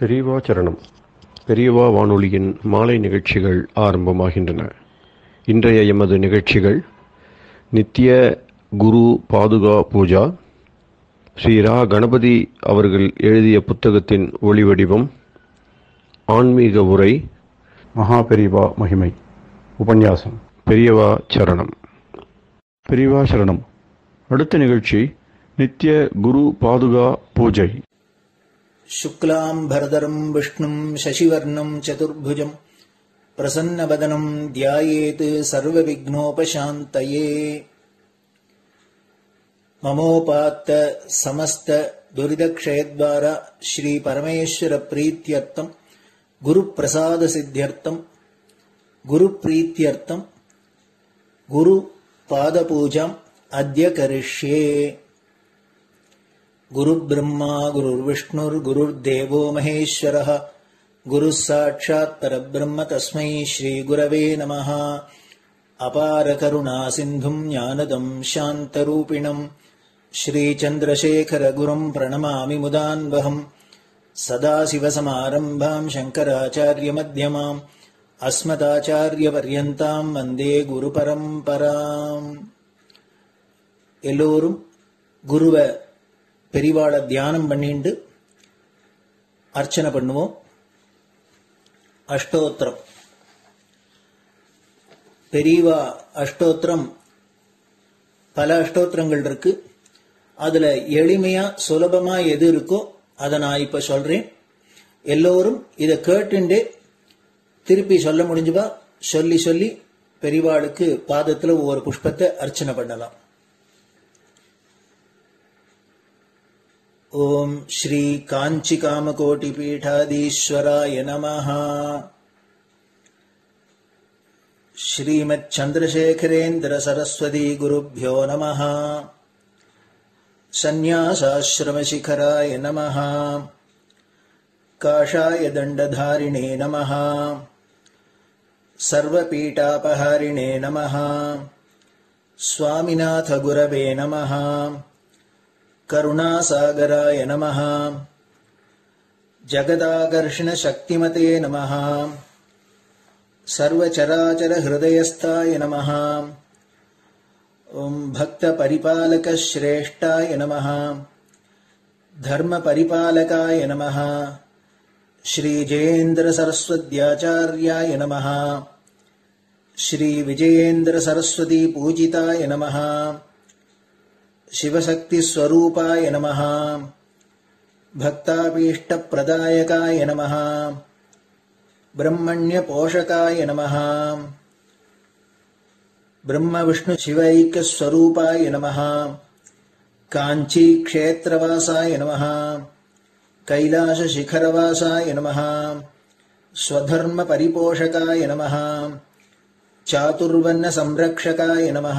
பெரியவா சரணம் பெரியவா வானொலியின் மாலை நிகழ்ச்சிகள் ஆரம்பமாகின்றன இன்றைய எமது நிகழ்ச்சிகள் நித்திய குரு பாதுகா பூஜா ஸ்ரீ ரா கணபதி அவர்கள் எழுதிய புத்தகத்தின் ஒளிவடிவம் ஆன்மீக உரை மகா பெரியவா மகிமை உபன்யாசம் பெரியவா சரணம் பெரியவா சரணம் அடுத்த நிகழ்ச்சி நித்திய குரு பாதுகா பூஜை शुक्लाम्भरधरम् विष्णुम् शशिवर्णम् चतुर्भुजम् प्रसन्नवदनम् ध्यायेत् सर्वविघ्नोपशान्तये ममोपात्त समस्त दुरिदक्षयद्वारा श्रीपरमेश्वरप्रीत्यर्थम् गुरुप्रसादसिद्ध्यर्थम् गुरुप्रीत्यर्थम् गुरुपादपूजाम् अद्य करिष्ये गुरुब्रह्मा गुरुर्विष्णुर्गुरुर्देवो महेश्वरः गुरुः साक्षात् परब्रह्म तस्मै श्रीगुरवे नमः अपारकरुणासिन्धुम् ज्ञानदम् शान्तरूपिणम् श्रीचन्द्रशेखरगुरुम् प्रणमामि मुदान्वहम् सदाशिवसमारम्भाम् शङ्कराचार्यमध्यमाम् अस्मदाचार्यपर्यन्ताम् वन्दे குருபரம்பராம் எல்லோரும் குருவை பெரிவாளை தியானம் பண்ணிண்டு அர்ச்சனை பண்ணுவோம் அஷ்டோத்திரம் பெரியவா அஷ்டோத்திரம் பல அஷ்டோத்திரங்கள் இருக்கு அதுல எளிமையா சுலபமா எது இருக்கோ அதை நான் இப்ப சொல்றேன் எல்லோரும் இதை கேட்டுண்டே திருப்பி சொல்ல முடிஞ்சுபா சொல்லி சொல்லி பெரிவாளுக்கு பாதத்துல ஒவ்வொரு புஷ்பத்தை அர்ச்சனை பண்ணலாம் ॐ श्रीकाञ्चिकामकोटिपीठाधीश्वराय नमः श्रीमच्छन्द्रशेखरेन्द्रसरस्वती नमः सन्न्यासाश्रमशिखराय नमः काषाय दण्डधारिणे नमः सर्वपीठापहारिणे नमः स्वामिनाथगुरवे नमः करुणासागराय नमः जगदाकर्षणशक्तिमते नमः सर्वचराचरहृदयस्थाय नमः ॐ भक्तपरिपालकश्रेष्ठाय नमः धर्मपरिपालकाय नमः श्रीजयेन्द्रसरस्वत्याचार्याय नमः श्रीविजयेन्द्रसरस्वतीपूजिताय नमः शिवशक्तिस्वरूपाय नमः भक्ताभीष्टप्रदायकाय नमः ब्रह्मण्यपोषकाय नमः ब्रह्मविष्णुशिवैक्यस्वरूपाय नमः काञ्चीक्षेत्रवासाय नमः कैलासशिखरवासाय नमः स्वधर्मपरिपोषकाय नमः चातुर्वर्णसंरक्षकाय नमः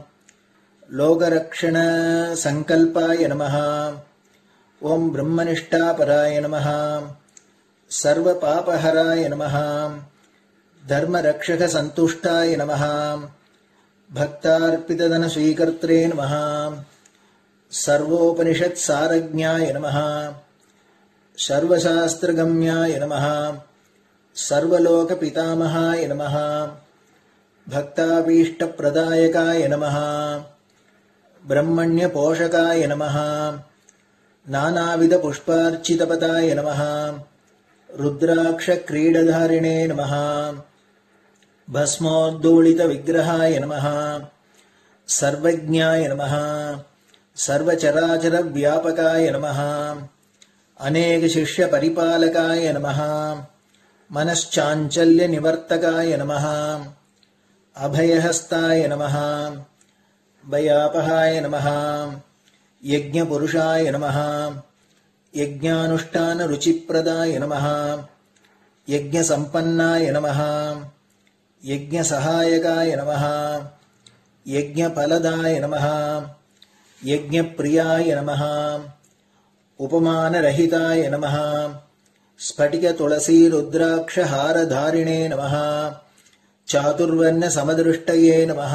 लोकरक्षणसङ्कल्पाय नमः ॐ ब्रह्मनिष्ठापराय नमः सर्वपापहराय नमः धर्मरक्षकसन्तुष्टाय नमः भक्तार्पितधनस्वीकर्त्रे नमः सर्वोपनिषत्सारज्ञाय नमः सर्वशास्त्रगम्याय नमः सर्वलोकपितामहाय नमः भक्ताभीष्टप्रदायकाय नमः ब्रह्मण्यपोषकाय नमः नानाविधपुष्पार्चितपदाय नमः रुद्राक्षक्रीडधारिणे नमः भस्मोद्दोलितविग्रहाय नमः सर्वज्ञाय नमः सर्वचराचरव्यापकाय नमः अनेकशिष्यपरिपालकाय नमः मनश्चाञ्चल्यनिवर्तकाय नमः अभयहस्ताय नमः भयापहाय नमः यज्ञपुरुषाय नमः यज्ञानुष्ठानरुचिप्रदाय नमः यज्ञसम्पन्नाय नमः यज्ञसहायकाय नमः यज्ञफलदाय नमः यज्ञप्रियाय नमः उपमानरहिताय नमः स्फटिकतुलसीरुद्राक्षहारधारिणे नमः चातुर्वर्णसमदृष्टये नमः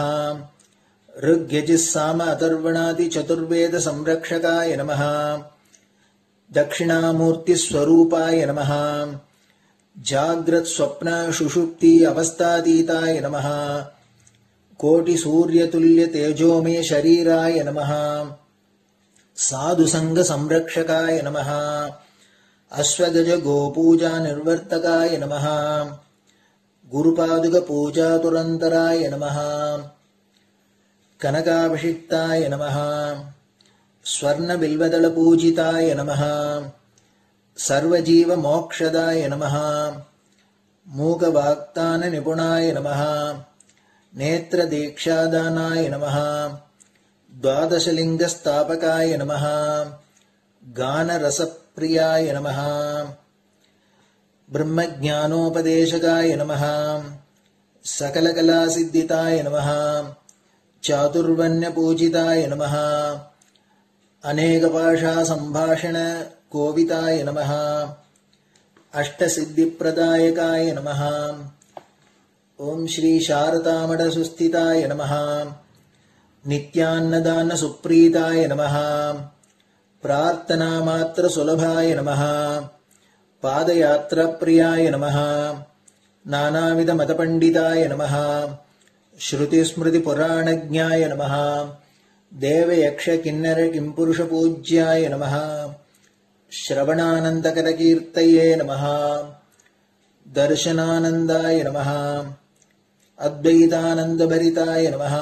ऋग्यजिस्साम अथर्वणादिचतुर्वेदसंरक्षकाय नमः दक्षिणामूर्तिस्वरूपाय नमः जाग्रत्स्वप्नशुषुप्ति अवस्थातीताय नमः कोटिसूर्यतुल्यतेजोमे शरीराय नमः साधुसङ्गसंरक्षकाय नमः अश्वगजगोपूजानिर्वर्तकाय नमः गुरुपादुकपूजातुरन्तराय नमः कनकाभिषिक्ताय नमः स्वर्णबिल्वदलपूजिताय नमः सर्वजीवमोक्षदाय नमः मूकवाक्ताननिपुणाय नमः नेत्रदीक्षादानाय नमः द्वादशलिङ्गस्थापकाय नमः गानरसप्रियाय नमः ब्रह्मज्ञानोपदेशकाय नमः सकलकलासिद्धिताय नमः चातुर्वण्यपूजिताय नमः अनेकभाषासम्भाषणकोविताय नमः अष्टसिद्धिप्रदायकाय नमः ॐ श्रीशारदामठसुस्थिताय नमः नित्यान्नदानसुप्रीताय नमः प्रार्थनामात्रसुलभाय नमः पादयात्राप्रियाय नमः नानाविधमतपण्डिताय नमः श्रुतिस्मृतिपुराणज्ञाय नमः देवयक्षकिन्नरकिम्पुरुषपूज्याय नमः श्रवणानन्दकरकीर्तये नमः दर्शनानन्दाय नमः अद्वैतानन्दभरिताय नमः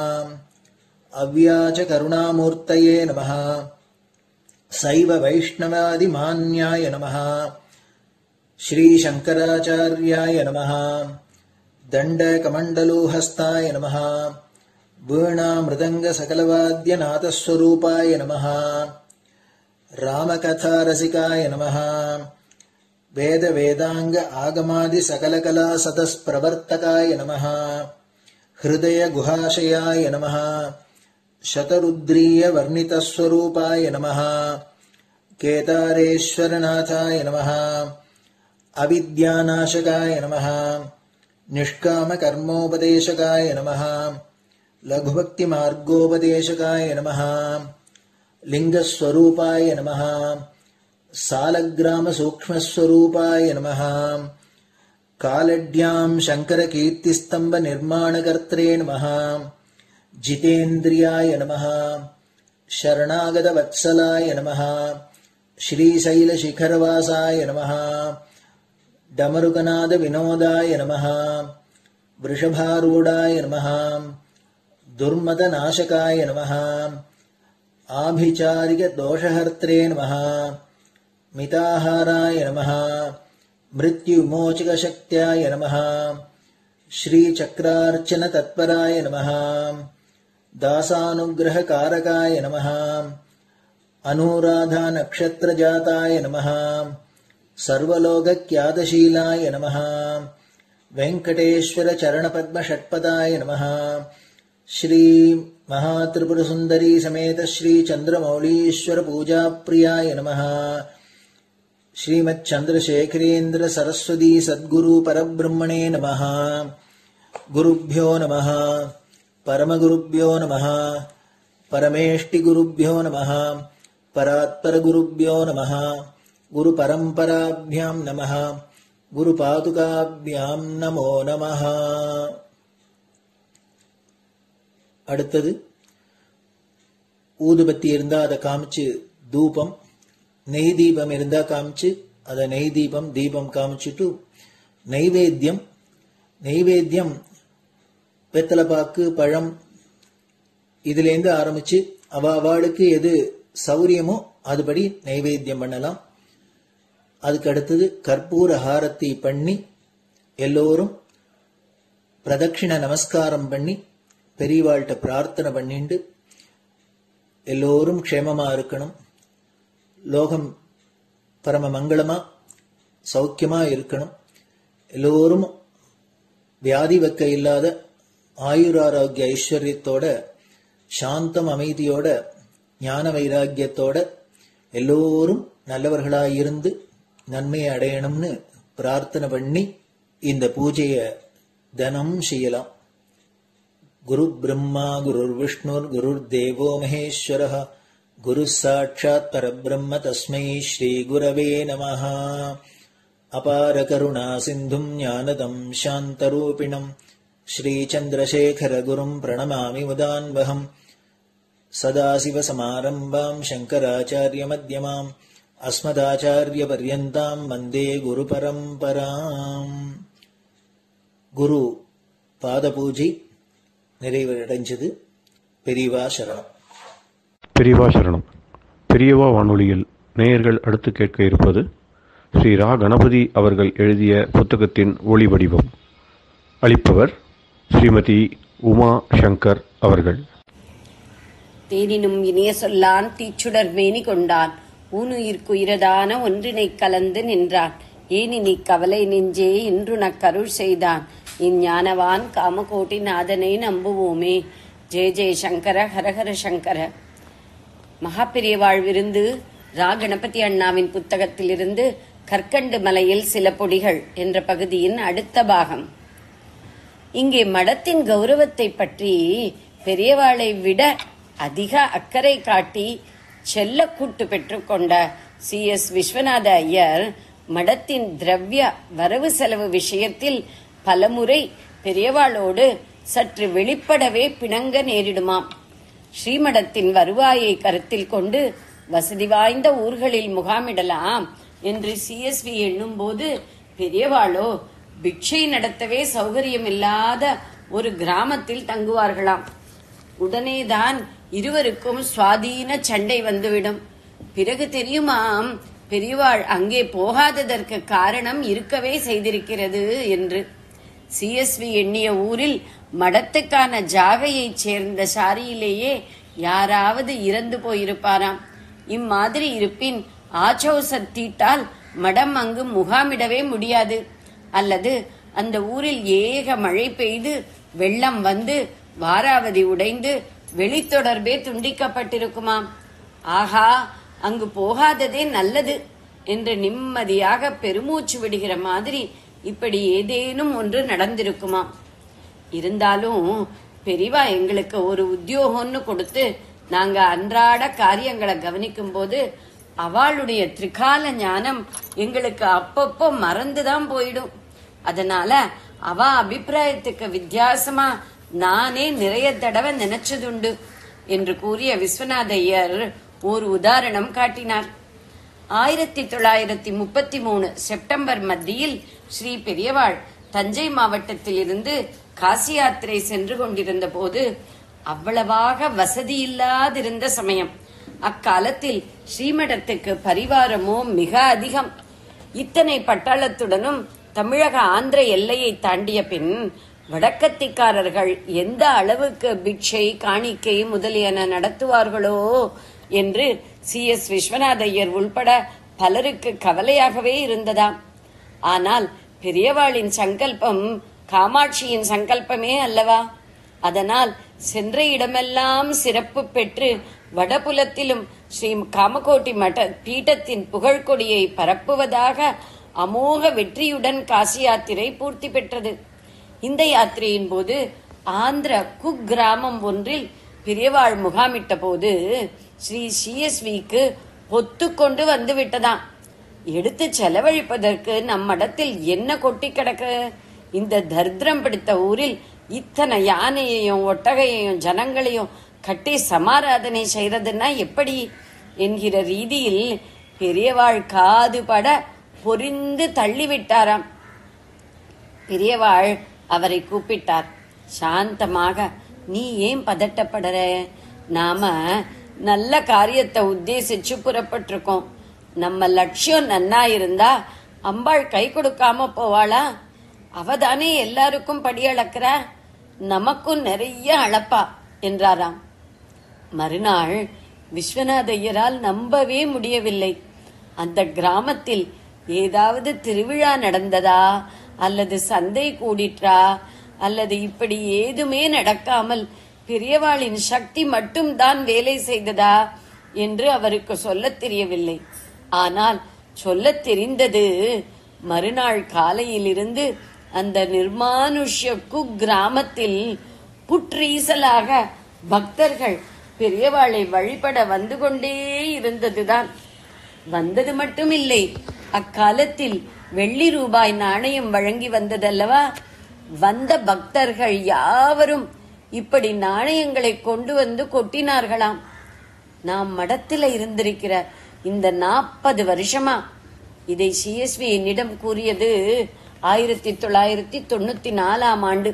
अव्याचकरुणामूर्तये नमः सैव वैष्णवादिमान्याय नमः श्रीशङ्कराचार्याय नमः दण्डकमण्डलोहस्ताय नमः वीणामृदङ्गसकलवाद्यनाथस्वरूपाय नमः रामकथारसिकाय नमः वेदवेदाङ्ग आगमादिसकलकलासतस्प्रवर्तकाय नमः हृदयगुहाशयाय नमः शतरुद्रीयवर्णितस्वरूपाय नमः केदारेश्वरनाथाय नमः अविद्यानाशकाय नमः निष्कामकर्मोपदेशकाय नमः लघुभक्तिमार्गोपदेशकाय नमः लिङ्गस्वरूपाय नमः सालग्रामसूक्ष्मस्वरूपाय नमः कालड्याम् शङ्करकीर्तिस्तम्भनिर्माणकर्त्रे नमः जितेन्द्रियाय नमः शरणागतवत्सलाय नमः श्रीशैलशिखरवासाय नमः डमरुकनादविनोदाय नमः वृषभारूढाय नमः दुर्मदनाशकाय नमः आभिचारिकदोषहर्त्रे नमः मिताहाराय नमः मृत्युमोचकशक्त्याय नमः श्रीचक्रार्चनतत्पराय नमः दासानुग्रहकारकाय नमः अनुराधानक्षत्रजाताय नमः सर्वलोकख्यातशीलाय नमः वेङ्कटेश्वरचरणपद्मषट्पदाय नमः श्रीमहात्रिपुरसुन्दरी समेत श्रीचन्द्रमौलीश्वरपूजाप्रियाय नमः श्रीमच्चन्द्रशेखरेन्द्र सरस्वती सद्गुरु परब्रह्मणे नमः गुरुभ्यो नमः परमगुरुभ्यो नमः परमेष्टिगुरुभ्यो नमः परात्परगुरुभ्यो नमः गुरुपरम्पराभ्यां नमः குருபாதுகாபியாம் நமோ நமः அடுத்தது ஊதுபத்தி இருந்தா அதை காமிச்சு தூபம் நெய் தீபம் இருந்தா காமிச்சு அதை நெய் தீபம் தீபம் காமிச்சுட்டு நைவேத்தியம் நைவேத்தியம் வெத்தலைப்பாக்கு பழம் இதுலேருந்து ஆரம்பிச்சு அவ அவளுக்கு எது சௌரியமோ அதுபடி நைவேத்தியம் பண்ணலாம் அதுக்கு அடுத்தது கற்பூர ஹாரத்தி பண்ணி எல்லோரும் பிரதட்சிண நமஸ்காரம் பண்ணி பெரியவாள்கிட்ட பிரார்த்தனை பண்ணிண்டு எல்லோரும் க்ஷேமமா இருக்கணும் லோகம் பரம மங்களமா சௌக்கியமா இருக்கணும் எல்லோரும் வியாதி வெக்க இல்லாத ஆயுராரோக்கிய ஐஸ்வர்யத்தோட சாந்தம் அமைதியோட ஞான வைராக்கியத்தோட எல்லோரும் நல்லவர்களாய் இருந்து நன்மையை அடையணும்னு பிரார்த்தனை பண்ணி இந்த பூஜைய தினம் செய்யலாம் குரு பிரம்மா குருர் விஷ்ணுர் குருர் தேவோ மகேஸ்வர गुरुः साक्षात् परब्रह्म तस्मै श्रीगुरवे नमः अपारकरुणासिन्धुम् ज्ञानदम् शान्तरूपिणम् श्रीचन्द्रशेखरगुरुम् प्रणमामि मुदान्वहम् सदाशिवसमारम्भाम् शङ्कराचार्यमध्यमाम् अस्मदाचार्यपर्यन्ताम् वन्दे गुरुपरम्पराम् குரு பாத பூஜை நிறைவடைஞ்சது பெரியவா சரணம் பெரியவா சரணம் பெரியவா வானொலியில் நேயர்கள் அடுத்து கேட்க இருப்பது ஸ்ரீ ரா கணபதி அவர்கள் எழுதிய புத்தகத்தின் ஒளி வடிவம் அளிப்பவர் ஸ்ரீமதி உமா சங்கர் அவர்கள் தேனினும் இனிய சொல்லான் தீச்சுடர் மேனி கொண்டான் ஊனுயிர்க்குயிரதான ஒன்றினைக் கலந்து நின்றான் ஏனினி கவலை நெஞ்சே இன்றுனக் கருள் செய்தான் இஞ்ஞானவான் காமகோட்டி நாதனை நம்புவோமே ஜெய ஜெய சங்கர ஹரஹர சங்கர மகாபெரியவாழ் விருந்து ரா கணபதி அண்ணாவின் புத்தகத்திலிருந்து கற்கண்டு மலையில் சில பொடிகள் என்ற பகுதியின் அடுத்த பாகம் இங்கே மடத்தின் கௌரவத்தை பற்றி பெரியவாளை விட அதிக அக்கறை காட்டி செல்ல கூட்டு பெற்றுக்கொண்ட சி எஸ் விஸ்வநாத ஐயர் மடத்தின் திரவிய வரவு செலவு விஷயத்தில் பலமுறை பெரியவாளோடு சற்று வெளிப்படவே பிணங்க நேரிடுமாம் ஸ்ரீமடத்தின் வருவாயை கருத்தில் கொண்டு வசதி வாய்ந்த ஊர்களில் முகாமிடலாம் என்று சிஎஸ்வி எண்ணும்போது பெரியவாளோ பிக்ஷை நடத்தவே சௌகரியம் இல்லாத ஒரு கிராமத்தில் தங்குவார்களாம் உடனேதான் இருவருக்கும் சுவாதீன சண்டை வந்துவிடும் பிறகு தெரியுமாம் பெரியவாள் அங்கே போகாததற்கு காரணம் இருக்கவே செய்திருக்கிறது என்று சிஎஸ்வி எண்ணிய ஊரில் மடத்துக்கான ஜாகையைச் சேர்ந்த சாரியிலேயே யாராவது இறந்து போயிருப்பாராம் இம்மாதிரி இருப்பின் ஆச்சோசத் தீட்டால் மடம் அங்கு முகாமிடவே முடியாது அல்லது அந்த ஊரில் ஏக மழை பெய்து வெள்ளம் வந்து வாராவதி உடைந்து வெளித்தொடர்பே துண்டிக்கப்பட்டிருக்குமாம் ஆஹா அங்கு போகாததே நல்லது என்று நிம்மதியாக பெருமூச்சு விடுகிற மாதிரி இப்படி ஏதேனும் ஒன்று நடந்திருக்குமாம் இருந்தாலும் பெரியவா எங்களுக்கு ஒரு உத்தியோகம்னு கொடுத்து நாங்க அன்றாட காரியங்களை கவனிக்கும் போது அவளுடைய திரிகால ஞானம் எங்களுக்கு அப்பப்போ மறந்துதான் போயிடும் அதனால அவ அபிப்பிராயத்துக்கு வித்தியாசமா நானே நிறைய தடவை நினைச்சதுண்டு என்று கூறிய விஸ்வநாத ஐயர் ஒரு உதாரணம் காட்டினார் ஆயிரத்தி தொள்ளாயிரத்தி முப்பத்தி மூணு செப்டம்பர் மத்தியில் ஸ்ரீ பெரியவாள் தஞ்சை மாவட்டத்தில் இருந்து காசி யாத்திரை சென்று கொண்டிருந்த போது அவ்வளவாக வசதி இல்லாதிருந்த சமயம் அக்காலத்தில் ஸ்ரீமடத்துக்கு பரிவாரமோ மிக அதிகம் இத்தனை பட்டாளத்துடனும் தமிழக ஆந்திர எல்லையை தாண்டிய பின் வடக்கத்திக்காரர்கள் எந்த அளவுக்கு பிட்சை காணிக்கை முதலியன நடத்துவார்களோ என்று சி எஸ் விஸ்வநாத ஐயர் உள்பட பலருக்கு கவலையாகவே இருந்ததாம் ஆனால் பெரியவாளின் சங்கல்பம் காமாட்சியின் சங்கல்பமே அல்லவா அதனால் சென்ற இடமெல்லாம் சிறப்பு பெற்று வடபுலத்திலும் ஸ்ரீ காமகோட்டி மட பீட்டத்தின் புகழ்கொடியை பரப்புவதாக அமோக வெற்றியுடன் காசி யாத்திரை பூர்த்தி பெற்றது இந்த யாத்திரையின் போது ஆந்திர குக்கிராமம் ஒன்றில் பெரியவாள் முகாமிட்ட போது ஸ்ரீ சிஎஸ்விக்கு ஒத்துக்கொண்டு வந்து விட்டதாம் எடுத்து செலவழிப்பதற்கு நம்மிடத்தில் என்ன கொட்டி கிடக்கு இந்த தரித்திரம் பிடித்த ஊரில் இத்தனை யானையையும் ஒட்டகையையும் ஜனங்களையும் கட்டி சமாராதனை செய்யறதுன்னா எப்படி என்கிற ரீதியில் பெரியவாள் காதுபட பொரிந்து தள்ளிவிட்டாராம் பெரியவாள் அவரை கூப்பிட்டார் சாந்தமாக நீ ஏன் பதட்டப்படுற நாம நல்ல காரியத்தை உத்தேசிச்சு புறப்பட்டிருக்கோம் நம்ம லட்சியம் நன்னா இருந்தா அம்பாள் கை கொடுக்காம போவாளா அவதானே எல்லாருக்கும் படி அளக்கிறா நமக்கும் நிறைய அளப்பா என்றாராம் மறுநாள் விஸ்வநாத ஐயரால் நம்பவே முடியவில்லை அந்த கிராமத்தில் ஏதாவது திருவிழா நடந்ததா அல்லது சந்தை கூடிற்றா அல்லது இப்படி ஏதுமே நடக்காமல் பெரியவாளின் சக்தி மட்டும்தான் வேலை செய்ததா என்று அவருக்கு சொல்லத் தெரியவில்லை ஆனால் சொல்லத் தெரிந்தது மறுநாள் காலையிலிருந்து அந்த நிர்மானுஷ்ய குக்கிராமத்தில் புற்றீசலாக பக்தர்கள் பெரியவாளை வழிபட வந்து கொண்டே இருந்ததுதான் வந்தது மட்டும் இல்லை அக்காலத்தில் வெள்ளி ரூபாய் நாணயம் வழங்கி வந்ததல்லவா வந்த பக்தர்கள் யாவரும் இப்படி நாணயங்களை கொண்டு வந்து கொட்டினார்களாம் நாம் மடத்துல இருந்திருக்கிற இந்த நாற்பது வருஷமா இதை சிஎஸ்வி என்னிடம் கூறியது ஆயிரத்தி தொள்ளாயிரத்தி தொண்ணூத்தி நாலாம் ஆண்டு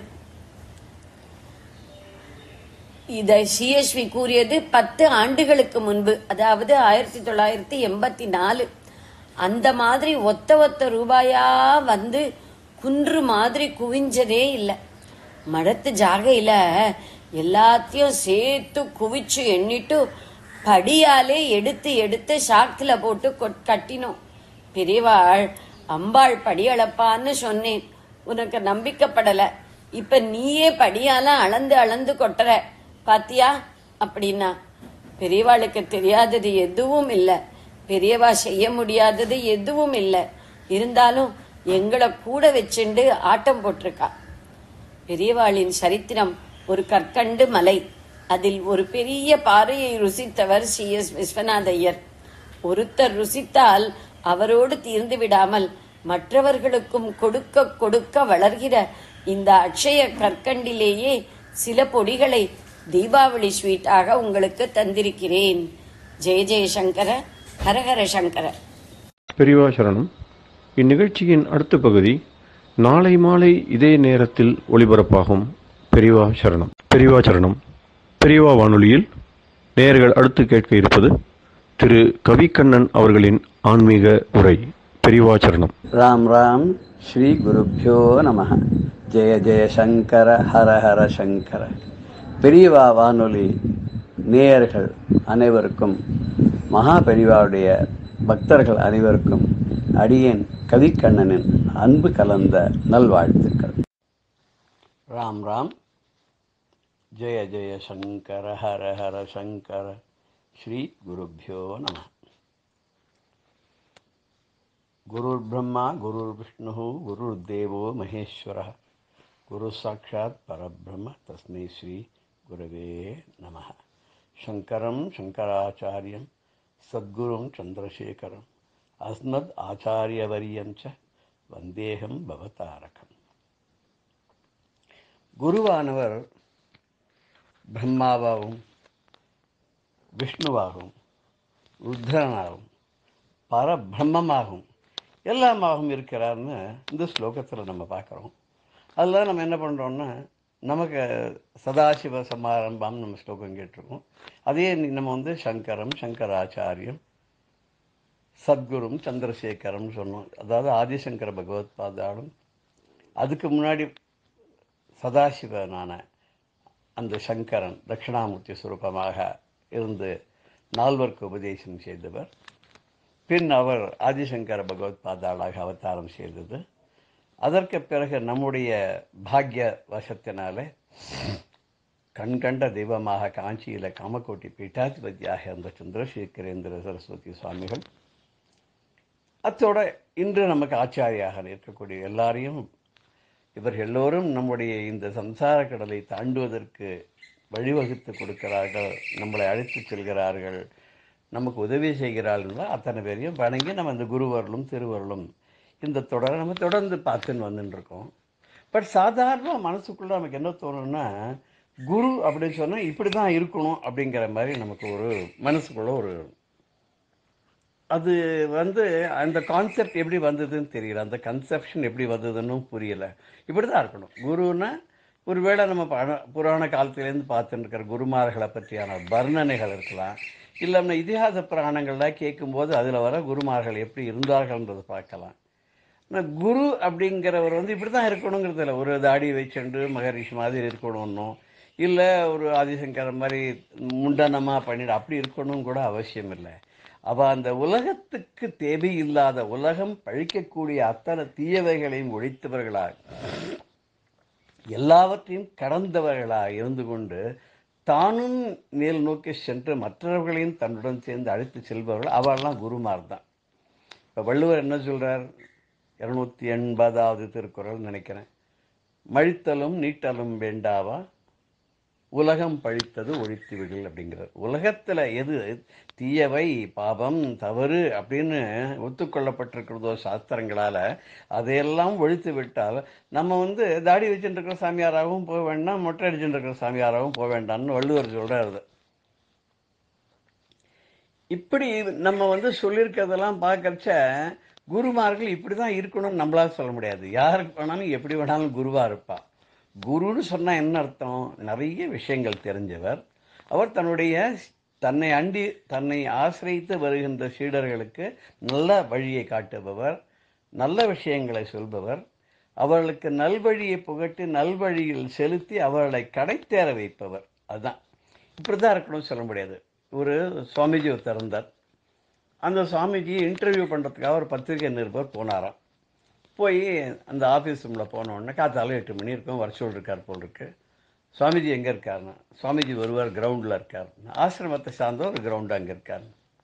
இதை சிஎஸ்வி கூறியது பத்து ஆண்டுகளுக்கு முன்பு அதாவது ஆயிரத்தி தொள்ளாயிரத்தி எண்பத்தி நாலு அந்த மாதிரி ஒத்த ஒத்த ரூபாயா வந்து குன்று மாதிரி குவிஞ்சதே இல்லை மடத்து ஜாகையில எல்லாத்தையும் சேர்த்து குவிச்சு எண்ணிட்டு படியாலே எடுத்து எடுத்து சாக்குல போட்டு கொட்- கட்டினோம் பெரியவாள் அம்பாள் படியளப்பான்னு சொன்னேன் உனக்கு நம்பிக்கப்படல இப்ப நீயே படியால அளந்து அளந்து கொட்டுற பாத்தியா அப்படின்னா பெரியவாளுக்கு தெரியாதது எதுவும் இல்ல பெரியவா செய்ய முடியாதது எதுவும் இல்ல இருந்தாலும் எங்களை கூட வச்சுண்டு ஆட்டம் போட்டிருக்கா பெரியவாளின் சரித்திரம் ஒரு கற்கண்டு மலை அதில் ஒரு பெரிய பாறையை ருசித்தவர் சி எஸ் விஸ்வநாத ஐயர் ஒருத்தர் ருசித்தால் அவரோடு தீர்ந்து விடாமல் மற்றவர்களுக்கும் கொடுக்க கொடுக்க வளர்கிற இந்த அட்சய கற்கண்டிலேயே சில பொடிகளை தீபாவளி ஸ்வீட்டாக உங்களுக்கு தந்திருக்கிறேன் ஜெய ஜெயசங்கர ஹரஹர சங்கர பெரியவா சரணம் இந்நிகழ்ச்சியின் அடுத்த பகுதி நாளை மாலை இதே நேரத்தில் ஒளிபரப்பாகும் பெரியவா சரணம் பெரியவா சரணம் பெரியவா வானொலியில் நேயர்கள் அடுத்து கேட்க இருப்பது திரு கவிக்கண்ணன் அவர்களின் ஆன்மீக உரை பெரியவா சரணம் ராம் ராம் ஸ்ரீ குருப்பியோ நம ஜெய ஜெய சங்கர ஹர ஹர சங்கர பெரியவா வானொலி நேயர்கள் அனைவருக்கும் மகா பெரியவாவுடைய பக்தர்கள் அனைவருக்கும் அடியேன் கவிக்கண்ணனின் அன்பு கலந்த நல்வாழ்த்துக்கள் ராம் ராம் ஜெய ஜெய சங்கர ஹர ஹர சங்கர ஸ்ரீ குருப்பியோ நம गुरुर्ब्रह्मा गुरुर्विष्णुः गुरुर्देवो महेश्वरः गुरुसाक्षात् परब्रह्म तस्मै श्री गुरवे नमः शङ्करं शङ्कराचार्यं सद्गुरुं चन्द्रशेखरम् अस्मद् आचार्यवर्यं च வந்தேகம் பவதாரகம் குருவானவர் பிரம்மாவாகவும் விஷ்ணுவாகவும் ருத்ரனாகவும் பரபிரம்மமாகவும் எல்லாமாகவும் இருக்கிறார்னு இந்த ஸ்லோகத்தில் நம்ம பார்க்குறோம் அதில் நம்ம என்ன பண்ணுறோம்னா நமக்கு சதாசிவ சமாரம்பம் நம்ம ஸ்லோகம் கேட்டிருக்கோம் அதே நீ- நம்ம வந்து சங்கரம் சங்கராச்சாரியம் சத்குரும் சந்திரசேகரம் சொன்னோம் அதாவது ஆதிசங்கர பகவத் பாதாளும் அதுக்கு முன்னாடி சதாசிவனான அந்த சங்கரன் தட்சிணாமூர்த்தி சுரூபமாக இருந்து நால்வர்க்கு உபதேசம் செய்தவர் பின் அவர் ஆதிசங்கர பகவத் பாதாளாக அவதாரம் செய்தது அதற்கு பிறகு நம்முடைய பாக்ய வசத்தினாலே கண்கண்ட தெய்வமாக காஞ்சியில காமக்கோட்டி பீட்டாதிபதியாக இருந்த சந்திரசேகரேந்திர சரஸ்வதி சுவாமிகள் அத்தோட இன்று நமக்கு ஆச்சாரியாக இருக்கக்கூடிய எல்லாரையும் இவர்கள் எல்லோரும் நம்முடைய இந்த சம்சார கடலை தாண்டுவதற்கு வழிவகுத்து கொடுக்கிறார்கள் நம்மளை அழைத்து செல்கிறார்கள் நமக்கு உதவி செய்கிறார்கள் அத்தனை பேரையும் வணங்கி நம்ம இந்த குருவர்களும் திருவருளும் இந்த தொடரை நம்ம தொடர்ந்து பார்த்துன்னு வந்துட்டு இருக்கோம் பட் சாதாரண மனசுக்குள்ள நமக்கு என்ன தோணும்னா குரு அப்படின்னு சொன்னால் இப்படி தான் இருக்கணும் அப்படிங்கிற மாதிரி நமக்கு ஒரு மனசுக்குள்ள ஒரு அது வந்து அந்த கான்செப்ட் எப்படி வந்ததுன்னு தெரியல அந்த கன்செப்ஷன் எப்படி வந்ததுன்னு புரியல இப்படி தான் இருக்கணும் குருன்னா ஒருவேளை நம்ம பழ- புராண காலத்துலேருந்து பார்த்துட்டு இருக்கிற குருமார்களை பற்றியான வர்ணனைகள் இருக்கலாம் இல்லைன்னா இதிகாச புராணங்கள்லாம் கேட்கும்போது அதில் வர குருமார்கள் எப்படி இருந்தார்கள்ன்றதை பார்க்கலாம் ஆனால் குரு அப்படிங்கிறவர் வந்து இப்படி தான் இருக்கணுங்கிறது இல்லை ஒரு தாடி வச்சுண்டு மகரிஷி மாதிரி இருக்கணும்னும் இல்லை ஒரு ஆதிசங்கர் மாதிரி முண்டனமாக பண்ணிட்டு அப்படி இருக்கணும் கூட அவசியம் இல்லை அவள் அந்த உலகத்துக்கு தேவையில்லாத உலகம் பழிக்கக்கூடிய அத்தனை தீயவைகளையும் ஒழித்தவர்களாக எல்லாவற்றையும் கடந்தவர்களாக இருந்து கொண்டு தானும் மேல் நோக்கி சென்று மற்றவர்களையும் தன்னுடன் சேர்ந்து அழைத்து செல்பவர்கள் அவரெல்லாம் குருமார் தான் இப்போ வள்ளுவர் என்ன சொல்றார் இருநூத்தி எண்பதாவது திருக்குறள் நினைக்கிறேன் மழித்தலும் நீட்டலும் வேண்டாவா உலகம் பழித்தது ஒழித்து விடல் அப்படிங்கிறது உலகத்தில் எது தீயவை பாவம் தவறு அப்படின்னு ஒத்துக்கொள்ளப்பட்டிருக்கிறதோ சாஸ்திரங்களால் அதையெல்லாம் ஒழித்து விட்டால் நம்ம வந்து தாடி வச்சுட்டு இருக்கிற சாமியாராகவும் போக வேண்டாம் மொட்டை அடிச்சுட்டு இருக்கிற சாமியாராகவும் போக வேண்டாம்னு வள்ளுவர் சொல்கிறாரு இப்படி நம்ம வந்து சொல்லியிருக்கிறதெல்லாம் பார்க்கறச்ச குருமார்கள் இப்படி தான் இருக்கணும்னு நம்மளால சொல்ல முடியாது யாருக்கு வேணாலும் எப்படி வேணாலும் குருவா இருப்பா குருன்னு சொன்னால் என்ன அர்த்தம் நிறைய விஷயங்கள் தெரிஞ்சவர் அவர் தன்னுடைய தன்னை அண்டி தன்னை ஆசிரியத்து வருகின்ற சீடர்களுக்கு நல்ல வழியை காட்டுபவர் நல்ல விஷயங்களை சொல்பவர் அவர்களுக்கு நல்வழியை புகட்டி நல்வழியில் செலுத்தி அவர்களை கடைத்தேற வைப்பவர் அதுதான் இப்படி தான் இருக்கணும்னு சொல்ல முடியாது ஒரு சுவாமிஜி ஒருத்தர் இருந்தார் அந்த சுவாமிஜி இன்டர்வியூ பண்ணுறதுக்காக ஒரு பத்திரிகை நிருபர் போனாராம் போய் அந்த ஆஃபீஸ் ரூமில் போன உடனே காத்தால எட்டு மணி இருக்கும் வருஷம் இருக்கார் போல் இருக்கு சுவாமிஜி எங்கே இருக்காருன்னு சுவாமிஜி வருவார் கிரவுண்டில் இருக்கார் ஆசிரமத்தை சார்ந்த ஒரு கிரவுண்டு அங்கே இருக்கார்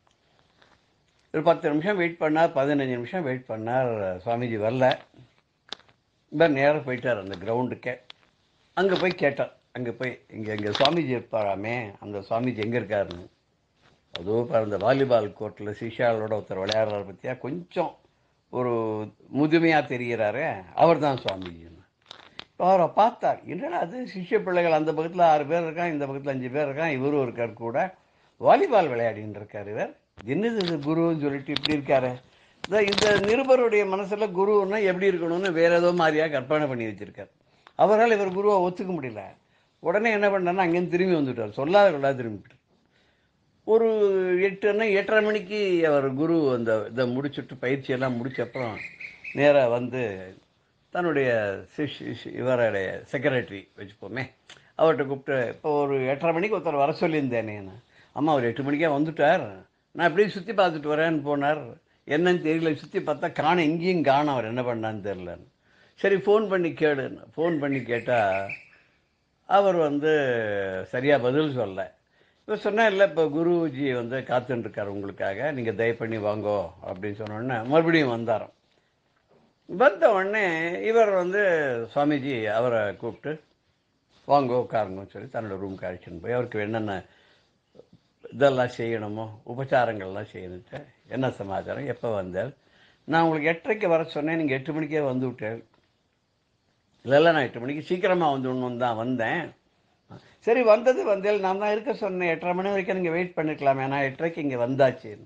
ஒரு பத்து நிமிஷம் வெயிட் பண்ணார் பதினஞ்சு நிமிஷம் வெயிட் பண்ணார் சுவாமிஜி வரல இப்போ நேராக போயிட்டார் அந்த கிரவுண்டுக்கே அங்கே போய் கேட்டார் அங்கே போய் இங்கே இங்கே சுவாமிஜி இருப்பாராமே அந்த சுவாமிஜி எங்கே இருக்காருன்னு அதோ பாரு அந்த வாலிபால் கோர்ட்டில் சிஷாலோட ஒருத்தர் விளையாடுறாரு பற்றியா கொஞ்சம் ஒரு முதுமையாக தெரிகிறாரே அவர் தான் சுவாமிஜின்னு இப்போ அவரை பார்த்தார் என்னடா அது சிஷ்ய பிள்ளைகள் அந்த பக்கத்தில் ஆறு பேர் இருக்கான் இந்த பக்கத்தில் அஞ்சு பேர் இருக்கான் இவரும் இருக்கார் கூட வாலிபால் விளையாடின்னு இருக்கார் இவர் என்னது இது குருன்னு சொல்லிட்டு இப்படி இருக்காரு இந்த இந்த நிருபருடைய மனசில் குருன்னா எப்படி இருக்கணும்னு வேற ஏதோ மாதிரியா கற்பனை பண்ணி வச்சிருக்கார் அவரால் இவர் குருவை ஒத்துக்க முடியல உடனே என்ன பண்ணாருன்னா அங்கேருந்து திரும்பி வந்துட்டார் சொல்லாத கொள்ளாத திரும்பிட்டார் ஒரு எட்டுன்னா எட்டரை மணிக்கு அவர் குரு அந்த இதை முடிச்சுட்டு பயிற்சியெல்லாம் முடிச்ச அப்புறம் நேராக வந்து தன்னுடைய சிஷ் சிஷ்- இவருடைய செக்ரட்டரி வச்சுப்போமே அவர்கிட்ட கூப்பிட்டு இப்போ ஒரு எட்டரை மணிக்கு ஒருத்தர் வர சொல்லியிருந்தேனே நான் அம்மா அவர் எட்டு மணிக்கே வந்துட்டார் நான் அப்படியே சுற்றி பார்த்துட்டு வரேன்னு போனார் என்னன்னு தெரியல சுற்றி பார்த்தா காண எங்கேயும் காணோம் அவர் என்ன பண்ணான்னு தெரிலன்னு சரி ஃபோன் பண்ணி கேளுன்னு ஃபோன் பண்ணி கேட்டால் அவர் வந்து சரியாக பதில் சொல்ல இப்போ சொன்னா இல்லை இப்போ குருஜி வந்து காத்துன்னு இருக்கார் உங்களுக்காக நீங்கள் தயவு பண்ணி வாங்கோ அப்படின்னு சொன்ன உடனே மறுபடியும் வந்தாராம் வந்த உடனே இவர் வந்து சுவாமிஜி அவரை கூப்பிட்டு வாங்கோ உட்காருங்கன்னு சொல்லி தன்னோட ரூம்க்கு அழைச்சின்னு போய் அவருக்கு என்னென்ன இதெல்லாம் செய்யணுமோ உபச்சாரங்கள்லாம் செய்யணுட்டு என்ன சமாச்சாரம் எப்போ வந்தால் நான் உங்களுக்கு எட்டரைக்கு வர சொன்னேன் நீங்கள் எட்டு மணிக்கே வந்து விட்டேன் இல்லை இல்லை நான் எட்டு மணிக்கு சீக்கிரமாக வந்துடணும் தான் வந்தேன் சரி வந்தது வந்தேன் நான் தான் இருக்க சொன்னேன் எட்டரை மணி வரைக்கும் நீங்கள் வெயிட் பண்ணிருக்கலாமே நான் எட்டரைக்கு இங்கே வந்தாச்சுன்னு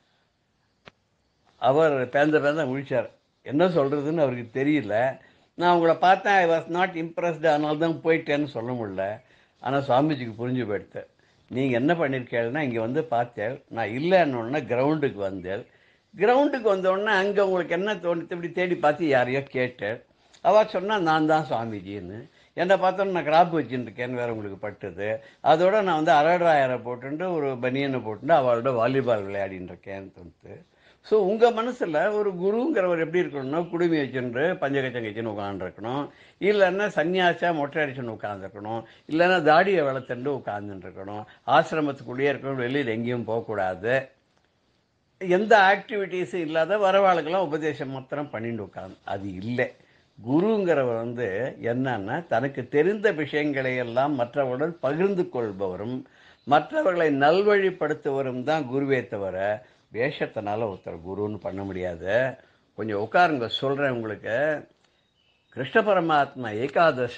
அவர் பேந்த பேந்த முழிச்சார் என்ன சொல்கிறதுன்னு அவருக்கு தெரியல நான் உங்களை பார்த்தேன் ஐ வாஸ் நாட் இம்ப்ரெஸ்டு அதனால தான் போயிட்டேன்னு சொல்ல முடியல ஆனால் சுவாமிஜிக்கு புரிஞ்சு போயிடுத்து நீங்கள் என்ன பண்ணியிருக்கேன்னா இங்கே வந்து பார்த்தேன் நான் இல்லைன்னொன்னே கிரவுண்டுக்கு வந்தேன் கிரவுண்டுக்கு வந்தோடனே அங்கே உங்களுக்கு என்ன தோணுது இப்படி தேடி பார்த்து யாரையோ கேட்டேன் அவள் சொன்னா நான் தான் சுவாமிஜின்னு என்னை பார்த்தோன்னு நான் கிராப் வச்சுருக்கேன்னு வேற உங்களுக்கு பட்டுது அதோட நான் வந்து அரடாயரை போட்டுட்டு ஒரு பனியனை போட்டுட்டு அவளோட வாலிபால் விளையாடின்னு இருக்கேன்னு தோணுது ஸோ உங்கள் மனசில் ஒரு குருங்கிறவர் எப்படி இருக்கணும்னா குடுமி வச்சுட்டு பஞ்சகச்சங்கச்சின்னு உட்காந்துருக்கணும் இல்லைன்னா சன்னியாசா மொட்டை அடிச்சுன்னு உட்காந்துருக்கணும் இல்லைன்னா தாடியை வளர்த்துட்டு உட்காந்துட்டு இருக்கணும் ஆசிரமத்துக்குள்ளேயே இருக்கணும் வெளியில் எங்கேயும் போகக்கூடாது எந்த ஆக்டிவிட்டீஸும் இல்லாத வரவாளுக்கெல்லாம் உபதேசம் மாத்திரம் பண்ணிட்டு உட்காந்து அது இல்லை குருங்கிறவர் வந்து என்னன்னா தனக்கு தெரிந்த விஷயங்களை எல்லாம் மற்றவர்களுடன் பகிர்ந்து கொள்பவரும் மற்றவர்களை நல்வழிப்படுத்துவரும் தான் குருவே தவிர வேஷத்தினால ஒருத்தர் குருன்னு பண்ண முடியாது கொஞ்சம் உட்காருங்க சொல்கிறேன் உங்களுக்கு கிருஷ்ண பரமாத்மா ஏகாதச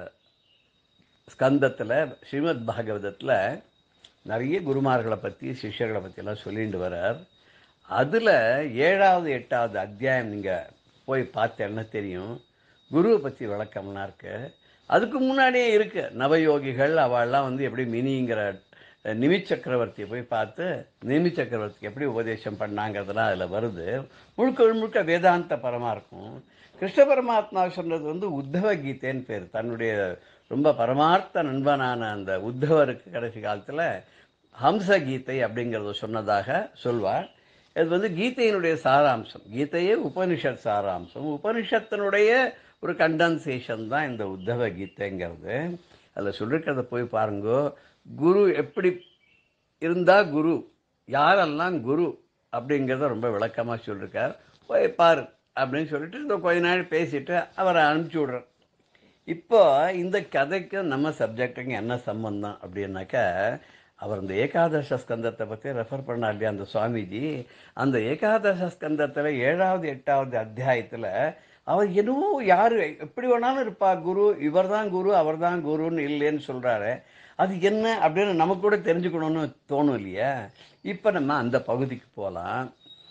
ஸ்கந்தத்தில் ஸ்ரீமத் பாகவதத்தில் நிறைய குருமார்களை பற்றி சிஷ்யர்களை பற்றியெல்லாம் சொல்லிட்டு வரார் அதில் ஏழாவது எட்டாவது அத்தியாயம் நீங்கள் போய் பார்த்தேன்னா தெரியும் குருவை பற்றி விளக்கம்லாம் இருக்கு அதுக்கு முன்னாடியே இருக்கு நவயோகிகள் அவள்லாம் வந்து எப்படி மினிங்கிற நிமி சக்கரவர்த்தியை போய் பார்த்து நிமி சக்கரவர்த்திக்கு எப்படி உபதேசம் பண்ணாங்கிறதுலாம் அதில் வருது முழுக்க முழுக்க வேதாந்த பரமாக இருக்கும் கிருஷ்ண பரமாத்மா சொன்னது வந்து உத்தவ கீதைன்னு பேர் தன்னுடைய ரொம்ப பரமார்த்த நண்பனான அந்த உத்தவருக்கு கடைசி காலத்தில் ஹம்ச கீதை அப்படிங்கிறத சொன்னதாக சொல்வார் இது வந்து கீதையினுடைய சாராம்சம் கீதையே உபனிஷத் சாராம்சம் உபனிஷத்தினுடைய ஒரு கண்டன்சேஷன் தான் இந்த உத்தவ கீதைங்கிறது அதில் சொல்லிருக்கிறத போய் பாருங்கோ குரு எப்படி இருந்தா குரு யாரெல்லாம் குரு அப்படிங்கிறத ரொம்ப விளக்கமாக சொல்லியிருக்கார் போய் பாரு அப்படின்னு சொல்லிட்டு இந்த கொஞ்ச நாள் பேசிட்டு அவரை அனுப்பிச்சி விட்றார் இப்போ இந்த கதைக்கும் நம்ம சப்ஜெக்ட்டுக்கும் என்ன சம்பந்தம் அப்படின்னாக்கா அவர் இந்த ஏகாதச ஸ்கந்தத்தை பற்றி ரெஃபர் பண்ணா இல்லையா அந்த சுவாமிஜி அந்த ஏகாதச ஸ்கந்தத்தில் ஏழாவது எட்டாவது அத்தியாயத்தில் அவர் என்னவோ யாரு எப்படி வேணாலும் இருப்பா குரு இவர் தான் குரு அவர் தான் குருன்னு இல்லைன்னு சொல்றாரு அது என்ன அப்படின்னு நமக்கு கூட தெரிஞ்சுக்கணும்னு தோணும் இல்லையா இப்போ நம்ம அந்த பகுதிக்கு போகலாம்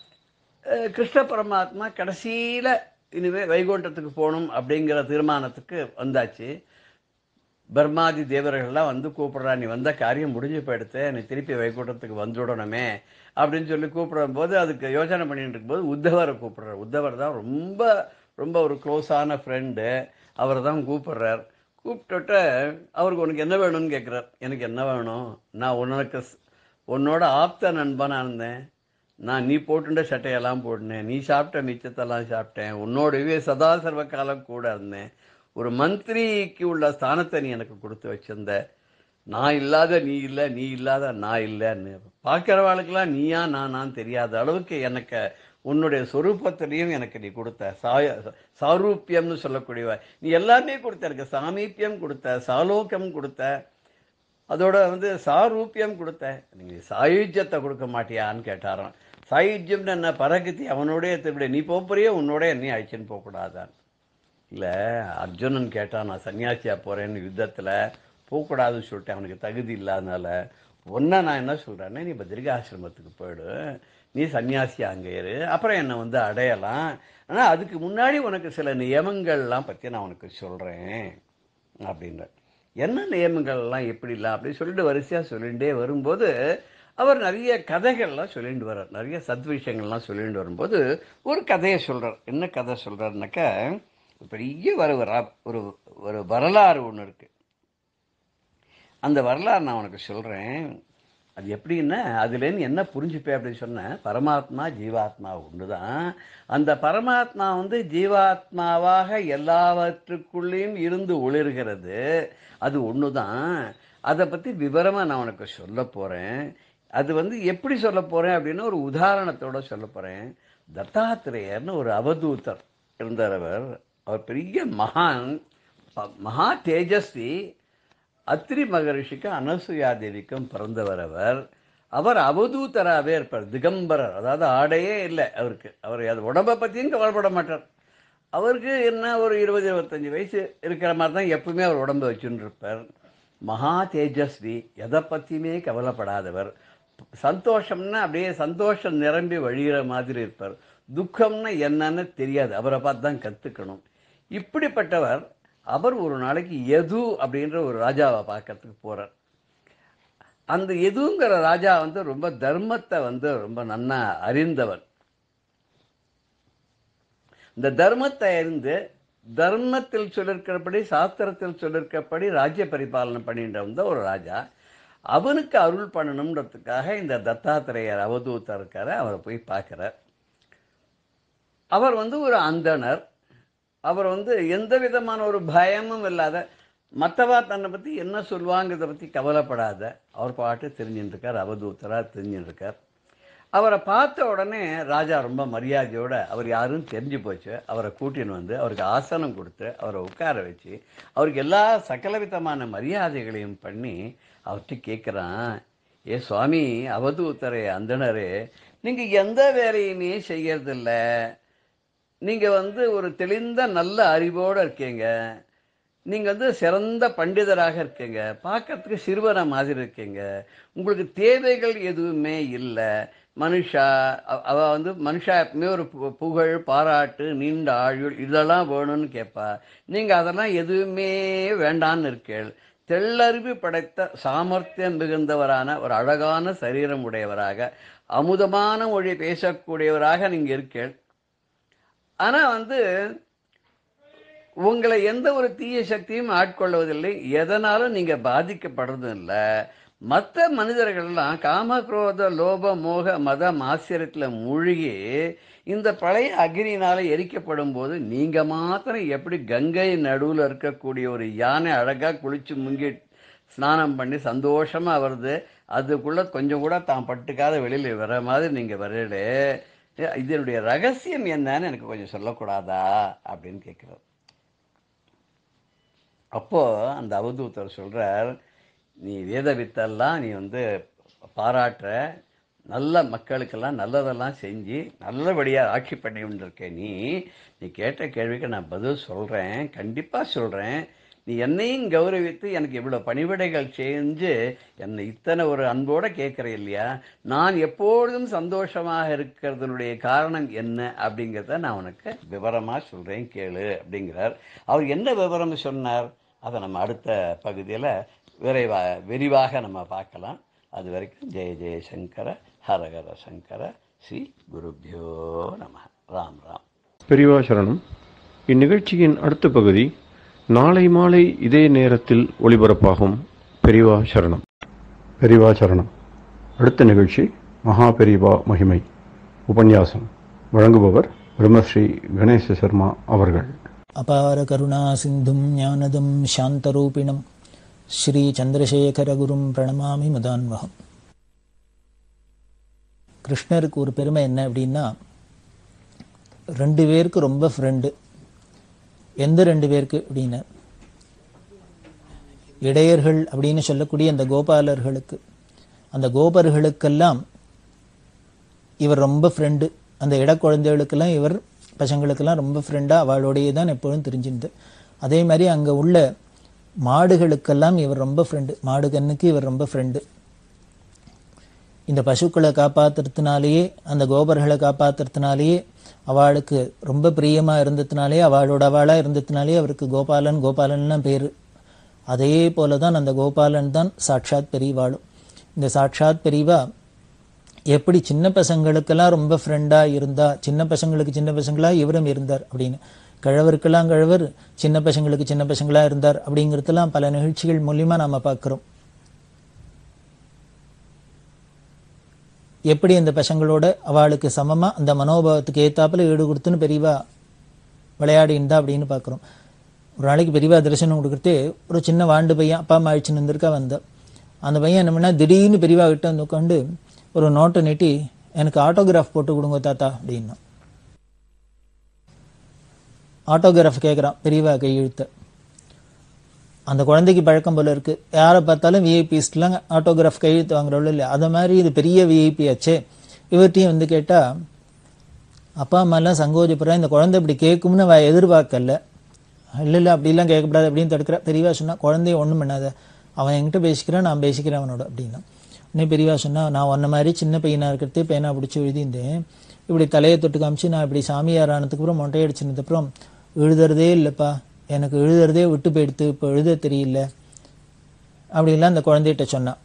அஹ் கிருஷ்ண பரமாத்மா கடைசியில் இனிமேல் வைகுண்டத்துக்கு போகணும் அப்படிங்கிற தீர்மானத்துக்கு வந்தாச்சு பர்மாதி தேவர்கள்லாம் வந்து கூப்பிடுறா நீ வந்த காரியம் முடிஞ்சு போயிடுத்து நீ திருப்பி வைகுண்டத்துக்கு வந்துடணுமே அப்படின்னு சொல்லி கூப்பிடும் போது அதுக்கு யோசனை பண்ணிட்டு இருக்கும்போது உத்தவரை கூப்பிடுறார் உத்தவர் தான் ரொம்ப ரொம்ப ஒரு க்ளோஸான ஃப்ரெண்டு அவர் தான் கூப்பிடுறார் கூப்பிட்டுட்டு அவருக்கு உனக்கு என்ன வேணும்னு கேட்குறார் எனக்கு என்ன வேணும் நான் உனக்கு ஸ்- உன்னோட ஆப்த நண்பனா இருந்தேன் நான் நீ போட்டுட்ட சட்டையெல்லாம் போட்டினேன் நீ சாப்பிட்ட மிச்சத்தெல்லாம் சாப்பிட்டேன் உன்னோடவே சதா சர்வ காலம் கூட இருந்தேன் ஒரு மந்திரிக்கு உள்ள ஸ்தானத்தை நீ எனக்கு கொடுத்து வச்சிருந்த நான் இல்லாத நீ இல்லை நீ இல்லாத நான் இல்லைன்னு பார்க்குறவாளுக்கெல்லாம் நீயா நானான்னு தெரியாத அளவுக்கு எனக்கு உன்னுடைய சொரூபத்திலையும் எனக்கு நீ கொடுத்த சாய சாரூப்பியம்னு சொல்லக்கூடியவ நீ எல்லாமே கொடுத்த எனக்கு சாமீப்பியம் கொடுத்த சாலோக்கியம் கொடுத்த அதோட வந்து சாரூப்பியம் கொடுத்த நீங்க சாயுஜ்யத்தை கொடுக்க மாட்டியான்னு கேட்டாராம் சாயுஜ்யம்னு என்ன பரகதி அவனோடய திருவிட நீ போப்பறியே உன்னோட என்னையும் அழிச்சுன்னு போகக்கூடாதான் இல்லை அர்ஜுனன் கேட்டான் நான் சன்னியாசியா போறேன்னு யுத்தத்தில் போகக்கூடாதுன்னு சொல்லிட்டு அவனுக்கு தகுதி இல்லாதனால ஒன்றை நான் என்ன சொல்கிறேன்னா நீ பத்ரிகாசிரமத்துக்கு போயிடு நீ சன்னியாசி அங்கே இரு அப்புறம் என்னை வந்து அடையலாம் ஆனால் அதுக்கு முன்னாடி உனக்கு சில நியமங்கள்லாம் பற்றி நான் உனக்கு சொல்கிறேன் அப்படின்ற என்ன நியமங்கள்லாம் எப்படிலாம் அப்படின்னு சொல்லிட்டு வரிசையாக சொல்லிகிட்டே வரும்போது அவர் நிறைய கதைகள்லாம் சொல்லிட்டு வர்றார் நிறைய சத்விஷயங்கள்லாம் சொல்லிட்டு வரும்போது ஒரு கதையை சொல்கிறார் என்ன கதை சொல்கிறாருனாக்கா பெரிய வர ஒரு ஒரு ஒரு வரலாறு ஒன்று இருக்குது அந்த வரலாறு நான் உனக்கு சொல்கிறேன் அது எப்படின்னா அதுலேருந்து என்ன புரிஞ்சுப்பேன் அப்படின்னு சொன்னேன் பரமாத்மா ஜீவாத்மா ஒன்று தான் அந்த பரமாத்மா வந்து ஜீவாத்மாவாக எல்லாவற்றுக்குள்ளேயும் இருந்து ஒளிர்கிறது அது ஒன்று தான் அதை பற்றி விவரமாக நான் உனக்கு சொல்ல போகிறேன் அது வந்து எப்படி சொல்ல போகிறேன் அப்படின்னு ஒரு உதாரணத்தோட சொல்ல போகிறேன் தத்தாத்திரேயர்னு ஒரு அவதூதர் இருந்தார் அவர் அவர் பெரிய மகான் ப- மகா தேஜஸ்வி அத்ரி மகரிஷிக்கு அனசூயா தேவிக்கும் பிறந்தவர் அவர் அவர் அவதூதராகவே இருப்பார் திகம்பரர் அதாவது ஆடையே இல்லை அவருக்கு அவர் அது உடம்பை பற்றியும் கவலைப்பட மாட்டார் அவருக்கு என்ன ஒரு இருபது இருபத்தஞ்சி வயசு இருக்கிற மாதிரி தான் எப்பவுமே அவர் உடம்பை வச்சுன்னு இருப்பார் மகா தேஜஸ்வி எதை பற்றியுமே கவலைப்படாதவர் சந்தோஷம்னா அப்படியே சந்தோஷம் நிரம்பி வழிகிற மாதிரி இருப்பார் துக்கம்னா என்னன்னு தெரியாது அவரை பார்த்து தான் கற்றுக்கணும் இப்படிப்பட்டவர் அவர் ஒரு நாளைக்கு எது அப்படின்ற ஒரு ராஜாவை பார்க்கறதுக்கு போறார் அந்த எதுங்கிற ராஜா வந்து ரொம்ப தர்மத்தை வந்து ரொம்ப நன்னா அறிந்தவர் இந்த தர்மத்தை அறிந்து தர்மத்தில் சொல்லிருக்கிறபடி சாஸ்திரத்தில் சொல்லிருக்கிறபடி ராஜ்ய பரிபாலனை பண்ணிட்டு வந்த ஒரு ராஜா அவனுக்கு அருள் பண்ணணுன்றதுக்காக இந்த தத்தாத்திரேயர் அவதூத்தர் இருக்கார அவரை போய் பார்க்குறார் அவர் வந்து ஒரு அந்தணர் அவர் வந்து எந்த விதமான ஒரு பயமும் இல்லாத மற்றவா தன்னை பற்றி என்ன சொல்லுவாங்கிறத பற்றி கவலைப்படாத அவர் பாட்டு தெரிஞ்சுட்டு இருக்கார் அவதூத்தராக தெரிஞ்சுட்டு இருக்கார் அவரை பார்த்த உடனே ராஜா ரொம்ப மரியாதையோட அவர் யாருன்னு தெரிஞ்சு போச்சு அவரை கூட்டின்னு வந்து அவருக்கு ஆசனம் கொடுத்து அவரை உட்கார வச்சு அவருக்கு எல்லா சகலவிதமான மரியாதைகளையும் பண்ணி அவர்கிட்ட கேட்குறான் ஏ சுவாமி அவதூத்தரே அந்தணரே நீங்கள் எந்த வேலையுமே செய்யறதில்ல நீங்கள் வந்து ஒரு தெளிந்த நல்ல அறிவோடு இருக்கீங்க நீங்கள் வந்து சிறந்த பண்டிதராக இருக்கீங்க பார்க்கறதுக்கு சிறுவனை மாதிரி இருக்கீங்க உங்களுக்கு தேவைகள் எதுவுமே இல்லை மனுஷா அவ- அவ வந்து மனுஷா எப்பவுமே ஒரு பு- புகழ் பாராட்டு நீண்ட ஆயுள் இதெல்லாம் வேணும்னு கேட்பா நீங்கள் அதெல்லாம் எதுவுமே வேண்டான்னு இருக்கீள் தெள்ளறிவு படைத்த சாமர்த்தியம் மிகுந்தவரான ஒரு அழகான சரீரம் உடையவராக அமுதமான மொழி பேசக்கூடியவராக நீங்கள் இருக்கீள் ஆனால் வந்து உங்களை எந்த ஒரு தீய சக்தியும் ஆட்கொள்வதில்லை எதனாலும் நீங்க பாதிக்கப்படுறதும் இல்லை மற்ற மனிதர்கள்லாம் காம குரோத லோப மோக மத ஆசிரியத்தில் மூழ்கி இந்த பழைய அக்னியினால எரிக்கப்படும் போது நீங்க மாத்திரம் எப்படி கங்கை நடுவில் இருக்கக்கூடிய ஒரு யானை அழகா குளிச்சு முங்கி ஸ்நானம் பண்ணி சந்தோஷமா வருது அதுக்குள்ள கொஞ்சம் கூட தான் பட்டுக்காத வெளியில வர மாதிரி நீங்க வரலே இதனுடைய ரகசியம் என்னன்னு எனக்கு கொஞ்சம் சொல்லக்கூடாதா அப்படின்னு கேட்குறாரு அப்போது அந்த அவதூத்தர் சொல்கிறார் நீ வேத வித்தெல்லாம் நீ வந்து பாராட்டுற நல்ல மக்களுக்கெல்லாம் நல்லதெல்லாம் செஞ்சு நல்லபடியாக ஆட்சி பண்ணி கொண்டிருக்க நீ நீ கேட்ட கேள்விக்கு நான் பதில் சொல்கிறேன் கண்டிப்பாக சொல்கிறேன் நீ என்னையும் கௌரவித்து எனக்கு இவ்வளோ பணிவிடைகள் செஞ்சு என்னை இத்தனை ஒரு அன்போடு கேட்குற இல்லையா நான் எப்பொழுதும் சந்தோஷமாக இருக்கிறதுனுடைய காரணம் என்ன அப்படிங்கிறத நான் உனக்கு விவரமாக சொல்கிறேன் கேளு அப்படிங்கிறார் அவர் என்ன விவரம் சொன்னார் அதை நம்ம அடுத்த பகுதியில் விரைவாக விரிவாக நம்ம பார்க்கலாம் அது வரைக்கும் ஜெய ஜெய சங்கர ஹரஹர சங்கர ஸ்ரீ குருபியோ நம ராம் ராம் பெரியவா சரணம் இந்நிகழ்ச்சியின் அடுத்த பகுதி நாளை மாலை இதே நேரத்தில் ஒளிபரப்பாகும் பெரியவா சரணம் பெரியவா சரணம் அடுத்த நிகழ்ச்சி மகா பெரியவா மகிமை உபன்யாசம் வழங்குபவர் பிரம்மஸ்ரீ கணேச சர்மா அவர்கள் அபார கருணா சிந்தும் ஞானதம் சாந்தரூபிணம் ஸ்ரீ சந்திரசேகரகுரும் பிரணமாமி முதான்வகம் கிருஷ்ணருக்கு ஒரு பெருமை என்ன அப்படின்னா ரெண்டு பேருக்கு ரொம்ப ஃப்ரெண்டு எந்த ரெண்டு பேருக்கு அப்படின்னு இடையர்கள் அப்படின்னு சொல்லக்கூடிய அந்த கோபாலர்களுக்கு அந்த கோபர்களுக்கெல்லாம் இவர் ரொம்ப ஃப்ரெண்டு அந்த இட குழந்தைகளுக்கெல்லாம் இவர் பசங்களுக்கெல்லாம் ரொம்ப ஃப்ரெண்டாக அவளோடையே தான் எப்பொழுதும் தெரிஞ்சிருந்து அதே மாதிரி அங்கே உள்ள மாடுகளுக்கெல்லாம் இவர் ரொம்ப ஃப்ரெண்டு மாடு கண்ணுக்கு இவர் ரொம்ப ஃப்ரெண்டு இந்த பசுக்களை காப்பாத்துறதுனாலேயே அந்த கோபர்களை காப்பாத்துறதுனாலேயே அவளுக்கு ரொம்ப பிரியமாக இருந்ததுனாலே அவளோட அவளாக இருந்ததுனாலே அவருக்கு கோபாலன் கோபாலன்லாம் பேர் அதே போல தான் அந்த கோபாலன் தான் சாட்சாத் பெரியவாளும் இந்த சாட்சாத் பெரியவா எப்படி சின்ன பசங்களுக்கெல்லாம் ரொம்ப ஃப்ரெண்டாக இருந்தா சின்ன பசங்களுக்கு சின்ன பசங்களா இவரும் இருந்தார் அப்படின்னு கிழவருக்கெல்லாம் கிழவர் சின்ன பசங்களுக்கு சின்ன பசங்களா இருந்தார் அப்படிங்கிறதெல்லாம் பல நிகழ்ச்சிகள் மூலியமா நாம பார்க்குறோம் எப்படி அந்த பசங்களோட அவளுக்கு சமமா அந்த மனோபாவத்துக்கு ஏத்தாப்புல ஈடு கொடுத்துன்னு பெரியவா விளையாடி இருந்தா அப்படின்னு பார்க்குறோம் ஒரு நாளைக்கு பெரியவா தரிசனம் கொடுக்குறது ஒரு சின்ன வாண்டு பையன் அப்பா அம்மா அழிச்சுன்னு வந்திருக்கா வந்தா அந்த பையன் என்ன பண்ணா திடீர்னு பெரியவா கிட்ட வந்து உட்காந்து ஒரு நோட்டை நீட்டி எனக்கு ஆட்டோகிராஃப் போட்டு கொடுங்க தாத்தா அப்படின்னா ஆட்டோகிராஃப் கேட்குறான் பெரியவா கையெழுத்த அந்த குழந்தைக்கு பழக்கம் போல இருக்கு யாரை பார்த்தாலும் விஐபிஸ்லாம் ஆட்டோகிராஃப் கையெழுத்து வாங்குறவளோ இல்லை அது மாதிரி இது பெரிய விஐபி ஆச்சே இவர்கிட்டையும் வந்து கேட்டா அப்பா அம்மாலாம் சங்கோஜப்படுறா இந்த குழந்தை இப்படி கேட்கும்னு அவ எதிர்பார்க்கல இல்லை இல்லை அப்படிலாம் கேட்கக்கூடாது அப்படின்னு தடுக்கிறா பெரியவா சொன்னா குழந்தைய ஒன்றும் பண்ணாத அவன் என்கிட்ட பேசிக்கிறான் நான் பேசிக்கிறேன் அவனோட அப்படின்னா உடனே பெரியவா சொன்னா நான் உன்ன மாதிரி சின்ன பையனா இருக்கிறதே பேனா பிடிச்சி எழுதியிருந்தேன் இப்படி தலையை தொட்டு காமிச்சு நான் இப்படி சாமியார் ஆனதுக்கு அப்புறம் மொட்டை அடிச்சினதுக்கப்புறம் எழுதுறதே இல்லைப்பா எனக்கு எழுதுறதே விட்டு போயிடுத்து இப்போ எழுத தெரியல அப்படின்லாம் அந்த குழந்தைகிட்ட சொன்னான்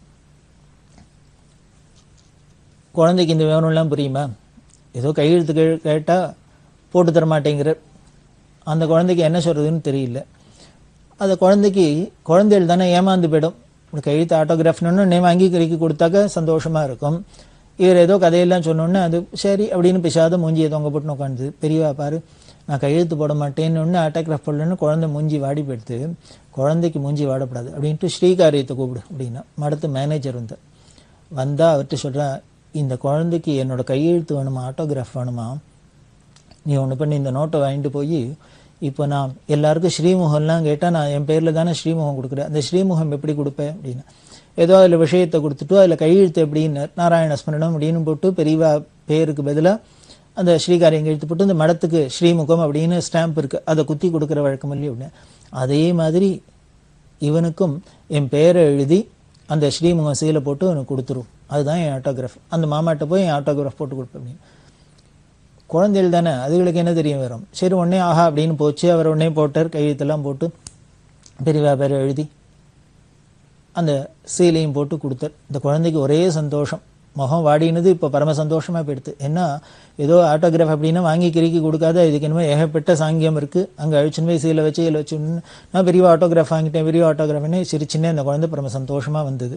குழந்தைக்கு இந்த விவரம்லாம் புரியுமா ஏதோ கையெழுத்து கே கேட்டால் போட்டு தர மாட்டேங்கிற அந்த குழந்தைக்கு என்ன சொல்கிறதுன்னு தெரியல அந்த குழந்தைக்கு குழந்தைகள் தானே ஏமாந்து போயிடும் இப்படி கையெழுத்து ஆட்டோகிராஃப்னு நேம் அங்கீகரிக்க கொடுத்தாக்க சந்தோஷமாக இருக்கும் இவர் ஏதோ கதையெல்லாம் சொன்னோன்னே அது சரி அப்படின்னு பிசாத மூஞ்சியை தொங்க போட்டு உட்காந்துது பெரியவா பாரு நான் கையெழுத்து போட மாட்டேன்னு ஒன்று ஆட்டோகிராஃப் போடலன்னு குழந்தை மூஞ்சி வாடி போயிடுது குழந்தைக்கு மூஞ்சி வாடப்படாது அப்படின்ட்டு ஸ்ரீகாரியத்தை கூப்பிடு அப்படின்னா மடத்து மேனேஜர் வந்து வந்தால் அவர்கிட்ட சொல்கிறா இந்த குழந்தைக்கு என்னோட கையெழுத்து வேணுமா ஆட்டோகிராஃப் வேணுமா நீ ஒன்று பண்ணி இந்த நோட்டை வாங்கிட்டு போய் இப்போ நான் எல்லாருக்கும் ஸ்ரீமுகம்லாம் கேட்டால் நான் என் பேரில் தானே ஸ்ரீமுகம் கொடுக்குறேன் அந்த ஸ்ரீமுகம் எப்படி கொடுப்பேன் அப்படின்னு ஏதோ அதில் விஷயத்தை கொடுத்துட்டு அதில் கையெழுத்து எப்படின்னு நாராயண ஸ்மரணம் அப்படின்னு போட்டு பெரியவா பேருக்கு பதிலாக அந்த ஸ்ரீகாரியம் எழுத்து போட்டு இந்த மடத்துக்கு ஸ்ரீமுகம் அப்படின்னு ஸ்டாம்ப் இருக்குது அதை குத்தி கொடுக்குற வழக்கம் இல்லையா அப்படின்னு அதே மாதிரி இவனுக்கும் என் பேரை எழுதி அந்த ஸ்ரீமுகம் சீலை போட்டு அவனுக்கு கொடுத்துரும் அதுதான் என் ஆட்டோகிராஃப் அந்த மாமாட்ட போய் என் ஆட்டோகிராஃப் போட்டு கொடுப்பேன் அப்படின்னு குழந்தைகள் தானே அதுகளுக்கு என்ன தெரியும் வரும் சரி உடனே ஆஹா அப்படின்னு போச்சு அவர் உடனே போட்டார் கையெழுத்தெல்லாம் போட்டு பெரியவா பேரை எழுதி அந்த சீலையும் போட்டு கொடுத்தார் இந்த குழந்தைக்கு ஒரே சந்தோஷம் முகம் வாடினது இப்போ பரம சந்தோஷமா போயிடுது ஏன்னா ஏதோ ஆட்டோகிராஃப் அப்படின்னா வாங்கி கிறுக்கி கொடுக்காத இதுக்கு என்னமோ ஏகப்பட்ட சாங்கியம் இருக்கு அங்கே அழிச்சுன்னு போய் சீலை வச்சு இதில் வச்சு நான் பெரிய ஆட்டோகிராஃப் வாங்கிட்டேன் பெரிய ஆட்டோகிராஃப்னு சிரிச்சுன்னே அந்த குழந்தை பரம சந்தோஷமா வந்தது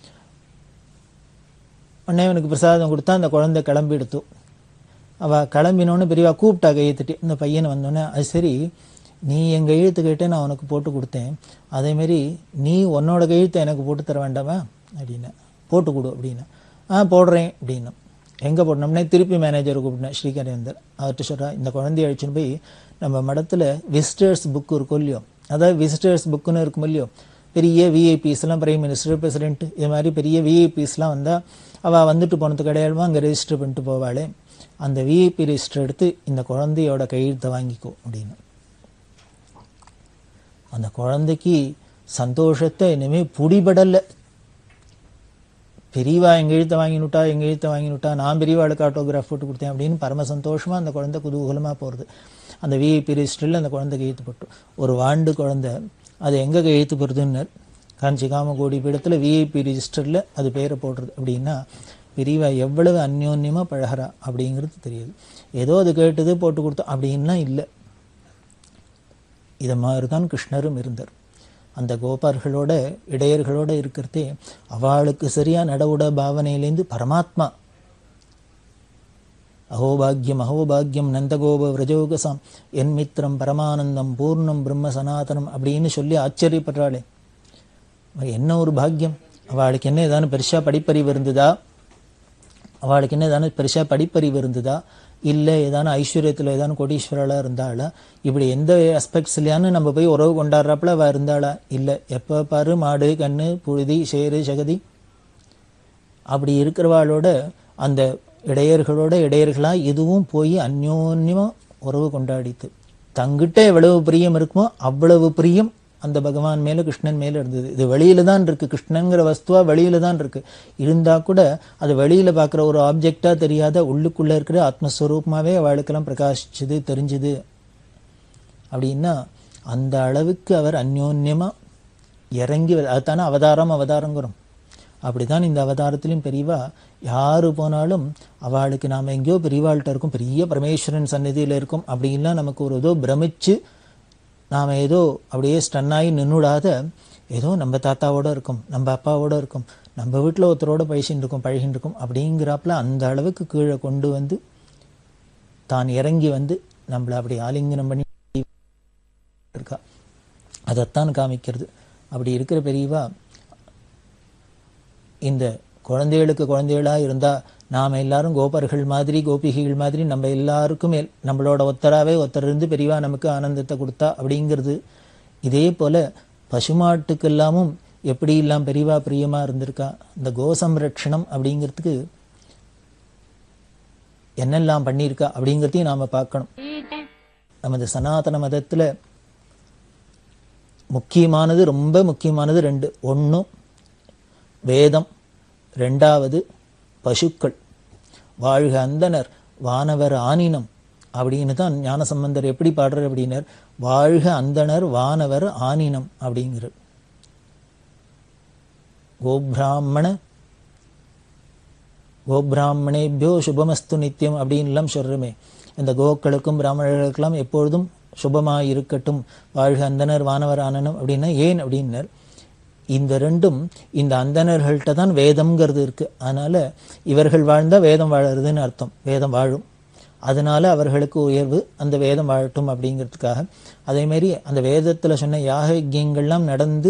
உடனே அவனுக்கு பிரசாதம் கொடுத்தா அந்த குழந்தை கிளம்பி எடுத்து அவ கிளம்பினோன்னு பெரியவா கூப்பிட்டா கையெழுத்துட்டு இந்த பையனை வந்தோடனே அது சரி நீ என் கையெழுத்து கேட்டே நான் உனக்கு போட்டு கொடுத்தேன் அதேமாரி நீ உன்னோட கையெழுத்தை எனக்கு போட்டு தர வேண்டாமா அப்படின்னு போட்டு கொடு அப்படின்னு ஆ போடுறேன் அப்படின்னு எங்கே போடணும்னே திருப்பி மேனேஜர் கூப்பிட்டேன் ஸ்ரீகரேந்தர் அவர்கிட்ட சொல்கிறா இந்த குழந்தைய அழிச்சுன்னு போய் நம்ம மடத்தில் விசிட்டர்ஸ் புக் இருக்கும் இல்லையோ அதாவது விசிட்டர்ஸ் புக்குன்னு இருக்கும் இல்லையோ பெரிய விஐபிஸ்லாம் பிரைம் மினிஸ்டர் பிரசிடென்ட் இது மாதிரி பெரிய விஐபிஸ்லாம் வந்தால் அவள் வந்துட்டு போனது கிடையாதுமா அங்கே ரெஜிஸ்டர் பண்ணிட்டு போவாளே அந்த விஐபி ரெஜிஸ்டர் எடுத்து இந்த குழந்தையோட கையெழுத்தை வாங்கிக்கோ அப்படின்னு அந்த குழந்தைக்கு சந்தோஷத்தை இனிமே புடிபடலை பெரியவா எங்க எழுத்த வாங்கினுட்டா எங்க எழுத்த வாங்கினுட்டா நான் பெரியவாளுக்கு ஆட்டோகிராஃப் போட்டு கொடுத்தேன் அப்படின்னு பரம சந்தோஷமா அந்த குழந்தை குதூகலமா போறது அந்த விஐபி ரெஜிஸ்டரில் அந்த குழந்தை கையெழுத்து போட்டு ஒரு வாண்டு குழந்தை அது எங்க கையெழுத்து போடுறதுன்னு காஞ்சி காமகோடி பீடத்துல விஐபி ரெஜிஸ்டர்ல அது பேரை போடுறது அப்படின்னா பெரியவா எவ்வளவு அந்யோன்யமா பழகிறா அப்படிங்கிறது தெரியுது ஏதோ அது கேட்டது போட்டு கொடுத்தோம் அப்படின்னா இல்லை இதை மாதிரி தான் கிருஷ்ணரும் இருந்தார் அந்த கோபார்களோட இடையர்களோட இருக்கிறதே அவளுக்கு சரியா நடவுட பாவனையிலேருந்து பரமாத்மா அஹோபாகியம் அஹோபாகியம் நந்தகோப விரஜோகசாம் என் மித்திரம் பரமானந்தம் பூர்ணம் பிரம்ம சனாதனம் அப்படின்னு சொல்லி ஆச்சரியப்படுறாளே என்ன ஒரு பாக்கியம் அவளுக்கு என்ன ஏதான பெருசா படிப்பறிவு இருந்ததா அவளுக்கு என்ன ஏதான பெருசா படிப்பறிவு இருந்ததா இல்லை ஏதான ஐஸ்வர்யத்தில் ஏதான கோடீஸ்வரலா இருந்தாளா இப்படி எந்த அஸ்பெக்ட்ஸ்லையானு நம்ம போய் உறவு கொண்டாடுறாப்புல அவ இருந்தாளா இல்லை எப்போ பாரு மாடு கண்ணு புழுதி சேரு சகதி அப்படி இருக்கிறவாளோட அந்த இடையர்களோட இடையர்களா இதுவும் போய் அந்யோன்யமா உறவு கொண்டாடித்து தங்கிட்ட எவ்வளவு பிரியம் இருக்குமோ அவ்வளவு பிரியம் அந்த பகவான் மேல கிருஷ்ணன் மேல இருந்தது இது வெளியில தான் இருக்கு கிருஷ்ணங்கிற வஸ்துவா வெளியில தான் இருக்கு இருந்தா கூட அது வெளியில பார்க்குற ஒரு ஆப்ஜெக்டா தெரியாத உள்ளுக்குள்ள இருக்கிற ஆத்மஸ்வரூபமாவே அவளுக்கெல்லாம் பிரகாசிச்சுது தெரிஞ்சுது அப்படின்னா அந்த அளவுக்கு அவர் அந்யோன்யமா இறங்கி வ- அதுதானே அவதாரம் அவதாரங்கிறோம் அப்படிதான் இந்த அவதாரத்திலும் பெரியவா யாரு போனாலும் அவளுக்கு நாம எங்கேயோ பெரியவாள்கிட்ட இருக்கும் பெரிய பரமேஸ்வரன் சந்நிதியில இருக்கும் அப்படின்லாம் நமக்கு ஒரு ஏதோ பிரமிச்சு நாம ஏதோ அப்படியே ஸ்டன்னாகி நின்னுடாத ஏதோ நம்ம தாத்தாவோட இருக்கும் நம்ம அப்பாவோட இருக்கும் நம்ம வீட்டில் ஒருத்தரோட பழகின்னு இருக்கும் பழகின்னு இருக்கும் அப்படிங்கிறாப்புல அந்த அளவுக்கு கீழே கொண்டு வந்து தான் இறங்கி வந்து நம்மளை அப்படி ஆலிங்கனம் பண்ணி இருக்கா அதைத்தான் காமிக்கிறது அப்படி இருக்கிற பெரியவா இந்த குழந்தைகளுக்கு குழந்தைகளா இருந்தா நாம எல்லாரும் கோபர்கள் மாதிரி கோபிகைகள் மாதிரி நம்ம எல்லாருக்கும் எல்- நம்மளோட ஒத்தராவே ஒருத்தர் இருந்து பெரியவா நமக்கு ஆனந்தத்தை கொடுத்தா அப்படிங்கிறது இதே போல பசுமாட்டுக்கெல்லாமும் எப்படி எல்லாம் பெரியவா பிரியமா இருந்திருக்கா இந்த கோசம்ரட்சணம் அப்படிங்கிறதுக்கு என்னெல்லாம் பண்ணியிருக்கா அப்படிங்கிறதையும் நாம பார்க்கணும் நமது சனாதன மதத்துல முக்கியமானது ரொம்ப முக்கியமானது ரெண்டு ஒண்ணும் வேதம் ரெண்டாவது பசுக்கள் வாழ்க அந்தனர் வானவர் ஆனினம் அப்படின்னு தான் ஞானசம்பந்தர் எப்படி பாடுறார் அப்படின்னார் வாழ்க அந்தனர் வானவர் ஆனினம் அப்படிங்கிறார் கோபிராமண கோபிராமணேபியோ சுபமஸ்து நித்தியம் அப்படின்லாம் சொல்றோமே இந்த கோக்களுக்கும் பிராமணர்களுக்கெல்லாம் எப்பொழுதும் சுபமாய் இருக்கட்டும் வாழ்க அந்தனர் வானவர் ஆனனம் அப்படின்னா ஏன் அப்படின்னர் இந்த ரெண்டும் இந்த அந்தணர்கள்ட்ட தான் வேதம்ங்கிறது இருக்கு அதனால இவர்கள் வாழ்ந்தா வேதம் வாழறதுன்னு அர்த்தம் வேதம் வாழும் அதனால அவர்களுக்கு உயர்வு அந்த வேதம் வாழட்டும் அப்படிங்கிறதுக்காக அதே மாதிரி அந்த வேதத்துல சொன்ன யாக யஜ்யங்கள்லாம் நடந்து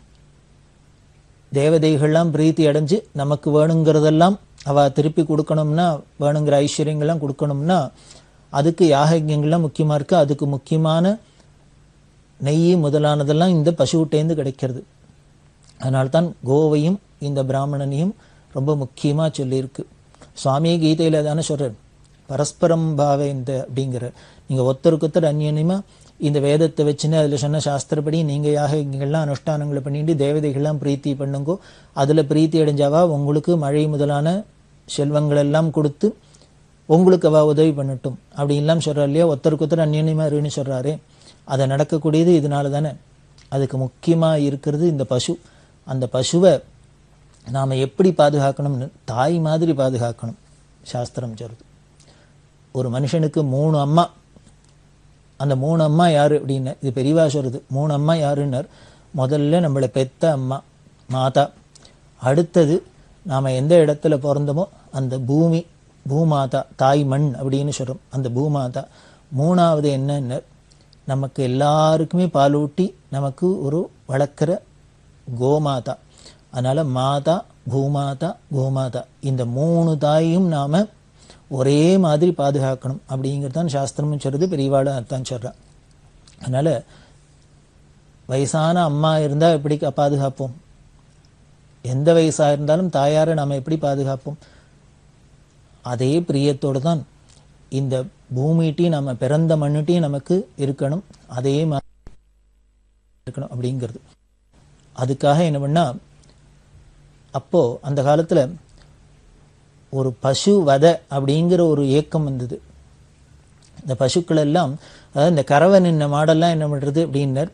தேவதைகள்லாம் பிரீத்தி அடைஞ்சு நமக்கு வேணுங்கிறதெல்லாம் அவ திருப்பி கொடுக்கணும்னா வேணுங்கிற ஐஸ்வர்யங்கள்லாம் கொடுக்கணும்னா அதுக்கு யாகயங்கள்லாம் முக்கியமா இருக்கு அதுக்கு முக்கியமான நெய் முதலானதெல்லாம் இந்த பசுவிட்டேந்து கிடைக்கிறது அதனால்தான் கோவையும் இந்த பிராமணனையும் ரொம்ப முக்கியமா சொல்லியிருக்கு சுவாமி கீதையில தானே சொல்றார் பரஸ்பரம் பாவ இந்த அப்படிங்கிற நீங்க ஒருத்தருக்கு ஒருத்தர் அந்யோன்யமா இந்த வேதத்தை வச்சுன்னு அதுல சொன்ன சாஸ்திரப்படி நீங்க யாகங்கள்லாம் அனுஷ்டானங்களை பண்ணிட்டு தேவதைகள்லாம் பிரீத்தி பண்ணுங்கோ அதுல பிரீத்தி அடைஞ்சாவா உங்களுக்கு மழை முதலான செல்வங்கள் எல்லாம் கொடுத்து உங்களுக்கு அவ உதவி பண்ணட்டும் அப்படின்லாம் சொல்றா இல்லையா ஒருத்தருக்கு ஒருத்தர் அந்யோன்யமா இருன்னு சொல்றாரே அதை நடக்கக்கூடியது இதனால தானே அதுக்கு முக்கியமா இருக்கிறது இந்த பசு அந்த பசுவை நாம எப்படி பாதுகாக்கணும்னு தாய் மாதிரி பாதுகாக்கணும் சாஸ்திரம் சொல்றது ஒரு மனுஷனுக்கு மூணு அம்மா அந்த மூணு அம்மா யாரு அப்படின்னு இது பெரியவா சொல்றது மூணு அம்மா யாருன்னர் முதல்ல நம்மளை பெத்த அம்மா மாதா அடுத்தது நாம எந்த இடத்துல பிறந்தோமோ அந்த பூமி பூமாதா தாய் மண் அப்படின்னு சொல்றோம் அந்த பூமாதா மூணாவது என்னன்னு நமக்கு எல்லாருக்குமே பாலூட்டி நமக்கு ஒரு வளர்க்குற கோமாதா அதனால மாதா பூமாதா கோமாதா இந்த மூணு தாயையும் நாம ஒரே மாதிரி பாதுகாக்கணும் அப்படிங்கிறது தான் சாஸ்திரமும் சொல்றது பெரியவாளும் அதான் சொல்றான் அதனால வயசான அம்மா இருந்தால் எப்படி கா- பாதுகாப்போம் எந்த வயசாக இருந்தாலும் தாயாரை நாம் எப்படி பாதுகாப்போம் அதே பிரியத்தோடு தான் இந்த பூமிட்டையும் நம்ம பிறந்த மண்ணுட்டையும் நமக்கு இருக்கணும் அதே மாதிரி இருக்கணும் அப்படிங்கிறது அதுக்காக என்ன பண்ணா அப்போ அந்த காலத்துல ஒரு பசு வதை அப்படிங்கிற ஒரு ஏக்கம் வந்தது இந்த பசுக்கள் எல்லாம் அதாவது இந்த கறவை நின்ன மாடெல்லாம் என்ன பண்றது அப்படின்னர்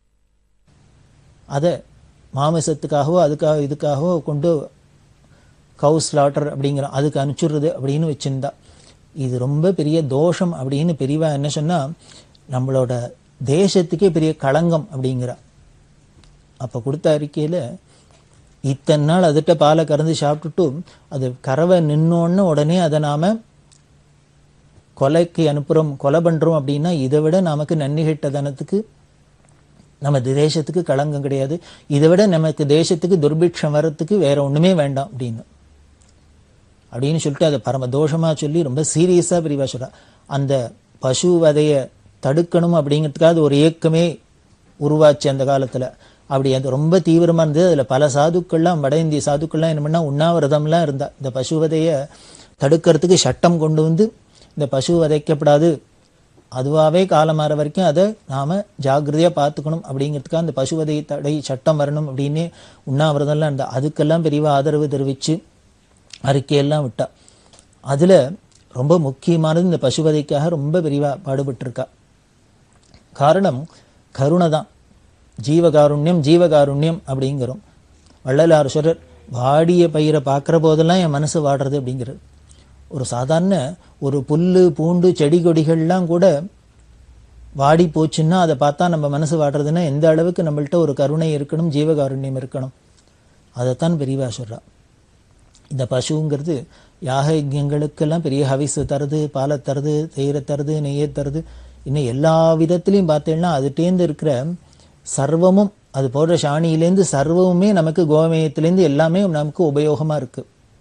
அதை மாமிசத்துக்காகவோ அதுக்காக இதுக்காகவோ கொண்டு கவு ஸ்லாட்டர் அப்படிங்கிற அதுக்கு அனுப்பிச்சுடுறது அப்படின்னு வச்சிருந்தா இது ரொம்ப பெரிய தோஷம் அப்படின்னு பெரியவா என்ன சொன்னா நம்மளோட தேசத்துக்கே பெரிய களங்கம் அப்படிங்கிறா அப்ப கொடுத்த அறிக்கையில இத்தனை நாள் அதுட்ட பாலை கறந்து சாப்பிட்டுட்டு அது கறவை நின்னோன்னு உடனே அதை நாம கொலைக்கு அனுப்புறோம் கொலை பண்றோம் அப்படின்னா இதை விட நமக்கு நன்னி கெட்ட தனத்துக்கு நம்ம தேசத்துக்கு களங்கம் கிடையாது இதை விட நமக்கு தேசத்துக்கு துர்பிக்ஷம் வர்றதுக்கு வேற ஒண்ணுமே வேண்டாம் அப்படின்னு அப்படின்னு சொல்லிட்டு அதை பரம தோஷமா சொல்லி ரொம்ப சீரியஸா பிரிவா சொல்றா அந்த பசு வதைய தடுக்கணும் அப்படிங்கிறதுக்காக அது ஒரு ஏக்கமே உருவாச்சு அந்த காலத்துல அப்படி அது ரொம்ப தீவிரமா இருந்தது அதுல பல சாதுக்கள்லாம் வட இந்திய சாதுக்கள்லாம் என்ன பண்ணா உண்ணாவிரதம்லாம் இருந்தா இந்த பசுவதைய தடுக்கிறதுக்கு சட்டம் கொண்டு வந்து இந்த பசு வதைக்கப்படாது அதுவாகவே காலமாற வரைக்கும் அதை நாம ஜாக்கிரதையா பார்த்துக்கணும் அப்படிங்கிறதுக்காக அந்த பசுவதை தடை சட்டம் வரணும் அப்படின்னு உண்ணாவிரதம்லாம் இருந்தா அதுக்கெல்லாம் பெரியவா ஆதரவு தெரிவிச்சு அறிக்கையெல்லாம் விட்டா அதுல ரொம்ப முக்கியமானது இந்த பசுவதைக்காக ரொம்ப பெரியவா பாடுபட்டிருக்கா காரணம் கருணை தான் ஜீவகாருண்யம் ஜீவகாருண்யம் அப்படிங்கிறோம் வள்ளலார் சொல்றார் வாடிய பயிரை பார்க்குற போதெல்லாம் என் மனசு வாடுறது அப்படிங்கிறது ஒரு சாதாரண ஒரு புல்லு பூண்டு செடி கொடிகள்லாம் கூட வாடி போச்சுன்னா அதை பார்த்தா நம்ம மனசு வாடுறதுன்னா எந்த அளவுக்கு நம்மள்ட்ட ஒரு கருணை இருக்கணும் ஜீவகாருண்யம் இருக்கணும் அதைத்தான் பெரியவா சொல்றா இந்த பசுங்கிறது யாக யஜ்ஞங்களுக்கெல்லாம் பெரிய ஹவிசு தருது பாலை தருது தயிரை தருது நெய்யை தருது இன்னும் எல்லா விதத்திலையும் பார்த்தீங்கன்னா அதுட்டேந்து இருக்கிற சர்வமும் அது போடுற சாணியிலேருந்து சர்வமுமே நமக்கு கோமயத்திலேருந்து எல்லாமே நமக்கு உபயோகமா இருக்கு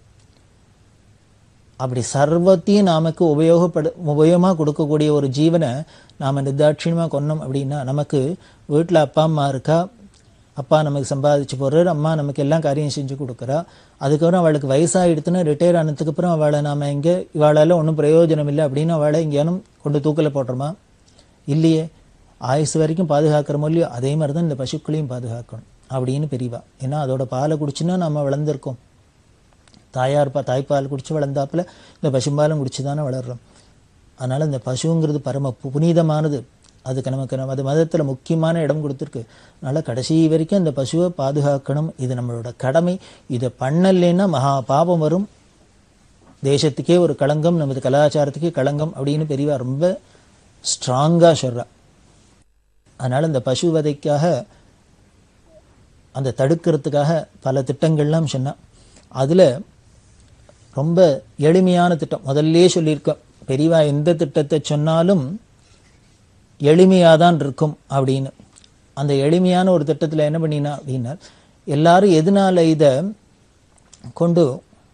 அப்படி சர்வத்தையும் நமக்கு உபயோகப்படு உபயோகமாக கொடுக்கக்கூடிய ஒரு ஜீவனை நாம் நிர்தாட்சியமாக கொன்னோம் அப்படின்னா நமக்கு வீட்டில் அப்பா அம்மா இருக்கா அப்பா நமக்கு சம்பாதிச்சு போடுறாரு அம்மா நமக்கு எல்லாம் காரியம் செஞ்சு கொடுக்குறா அதுக்கப்புறம் அவளுக்கு வயசாகிடுத்துன்னா ரிட்டையர் ஆனதுக்கு அப்புறம் அவளை நாம எங்கே இவாளால ஒன்றும் பிரயோஜனம் இல்லை அப்படின்னு அவளை எங்கேயானும் கொண்டு தூக்கில் போடுறோமா இல்லையே ஆயுசு வரைக்கும் பாதுகாக்கிறோமோ இல்லையோ அதே மாதிரி தான் இந்த பசுக்களையும் பாதுகாக்கணும் அப்படின்னு பெரியவா ஏன்னா அதோட பாலை குடிச்சுன்னா நம்ம வளர்ந்துருக்கோம் தாயார் பா தாய்ப்பால் குடிச்சு வளர்ந்தாப்புல இந்த பசும்பாலும் குடிச்சு தானே வளர்றோம் அதனால இந்த பசுங்கிறது பரம பு- புனிதமானது அதுக்கு நமக்கு நம்ம அது மதத்துல முக்கியமான இடம் கொடுத்துருக்கு அதனால கடைசி வரைக்கும் இந்த பசுவை பாதுகாக்கணும் இது நம்மளோட கடமை இதை பண்ணலைன்னா மகா பாபம் வரும் தேசத்துக்கே ஒரு களங்கம் நமது கலாச்சாரத்துக்கே களங்கம் அப்படின்னு பெரியவா ரொம்ப ஸ்ட்ராங்கா சொல்றா அதனால இந்த பசு வதைக்காக அந்த தடுக்கிறதுக்காக பல திட்டங்கள்லாம் சொன்னா அதுல ரொம்ப எளிமையான திட்டம் முதல்லயே சொல்லியிருக்கோம் பெரியவா எந்த திட்டத்தை சொன்னாலும் எளிமையாக தான் இருக்கும் அப்படின்னு அந்த எளிமையான ஒரு திட்டத்தில் என்ன பண்ணினா அப்படின்னா எல்லாரும் எதனால இதை கொண்டு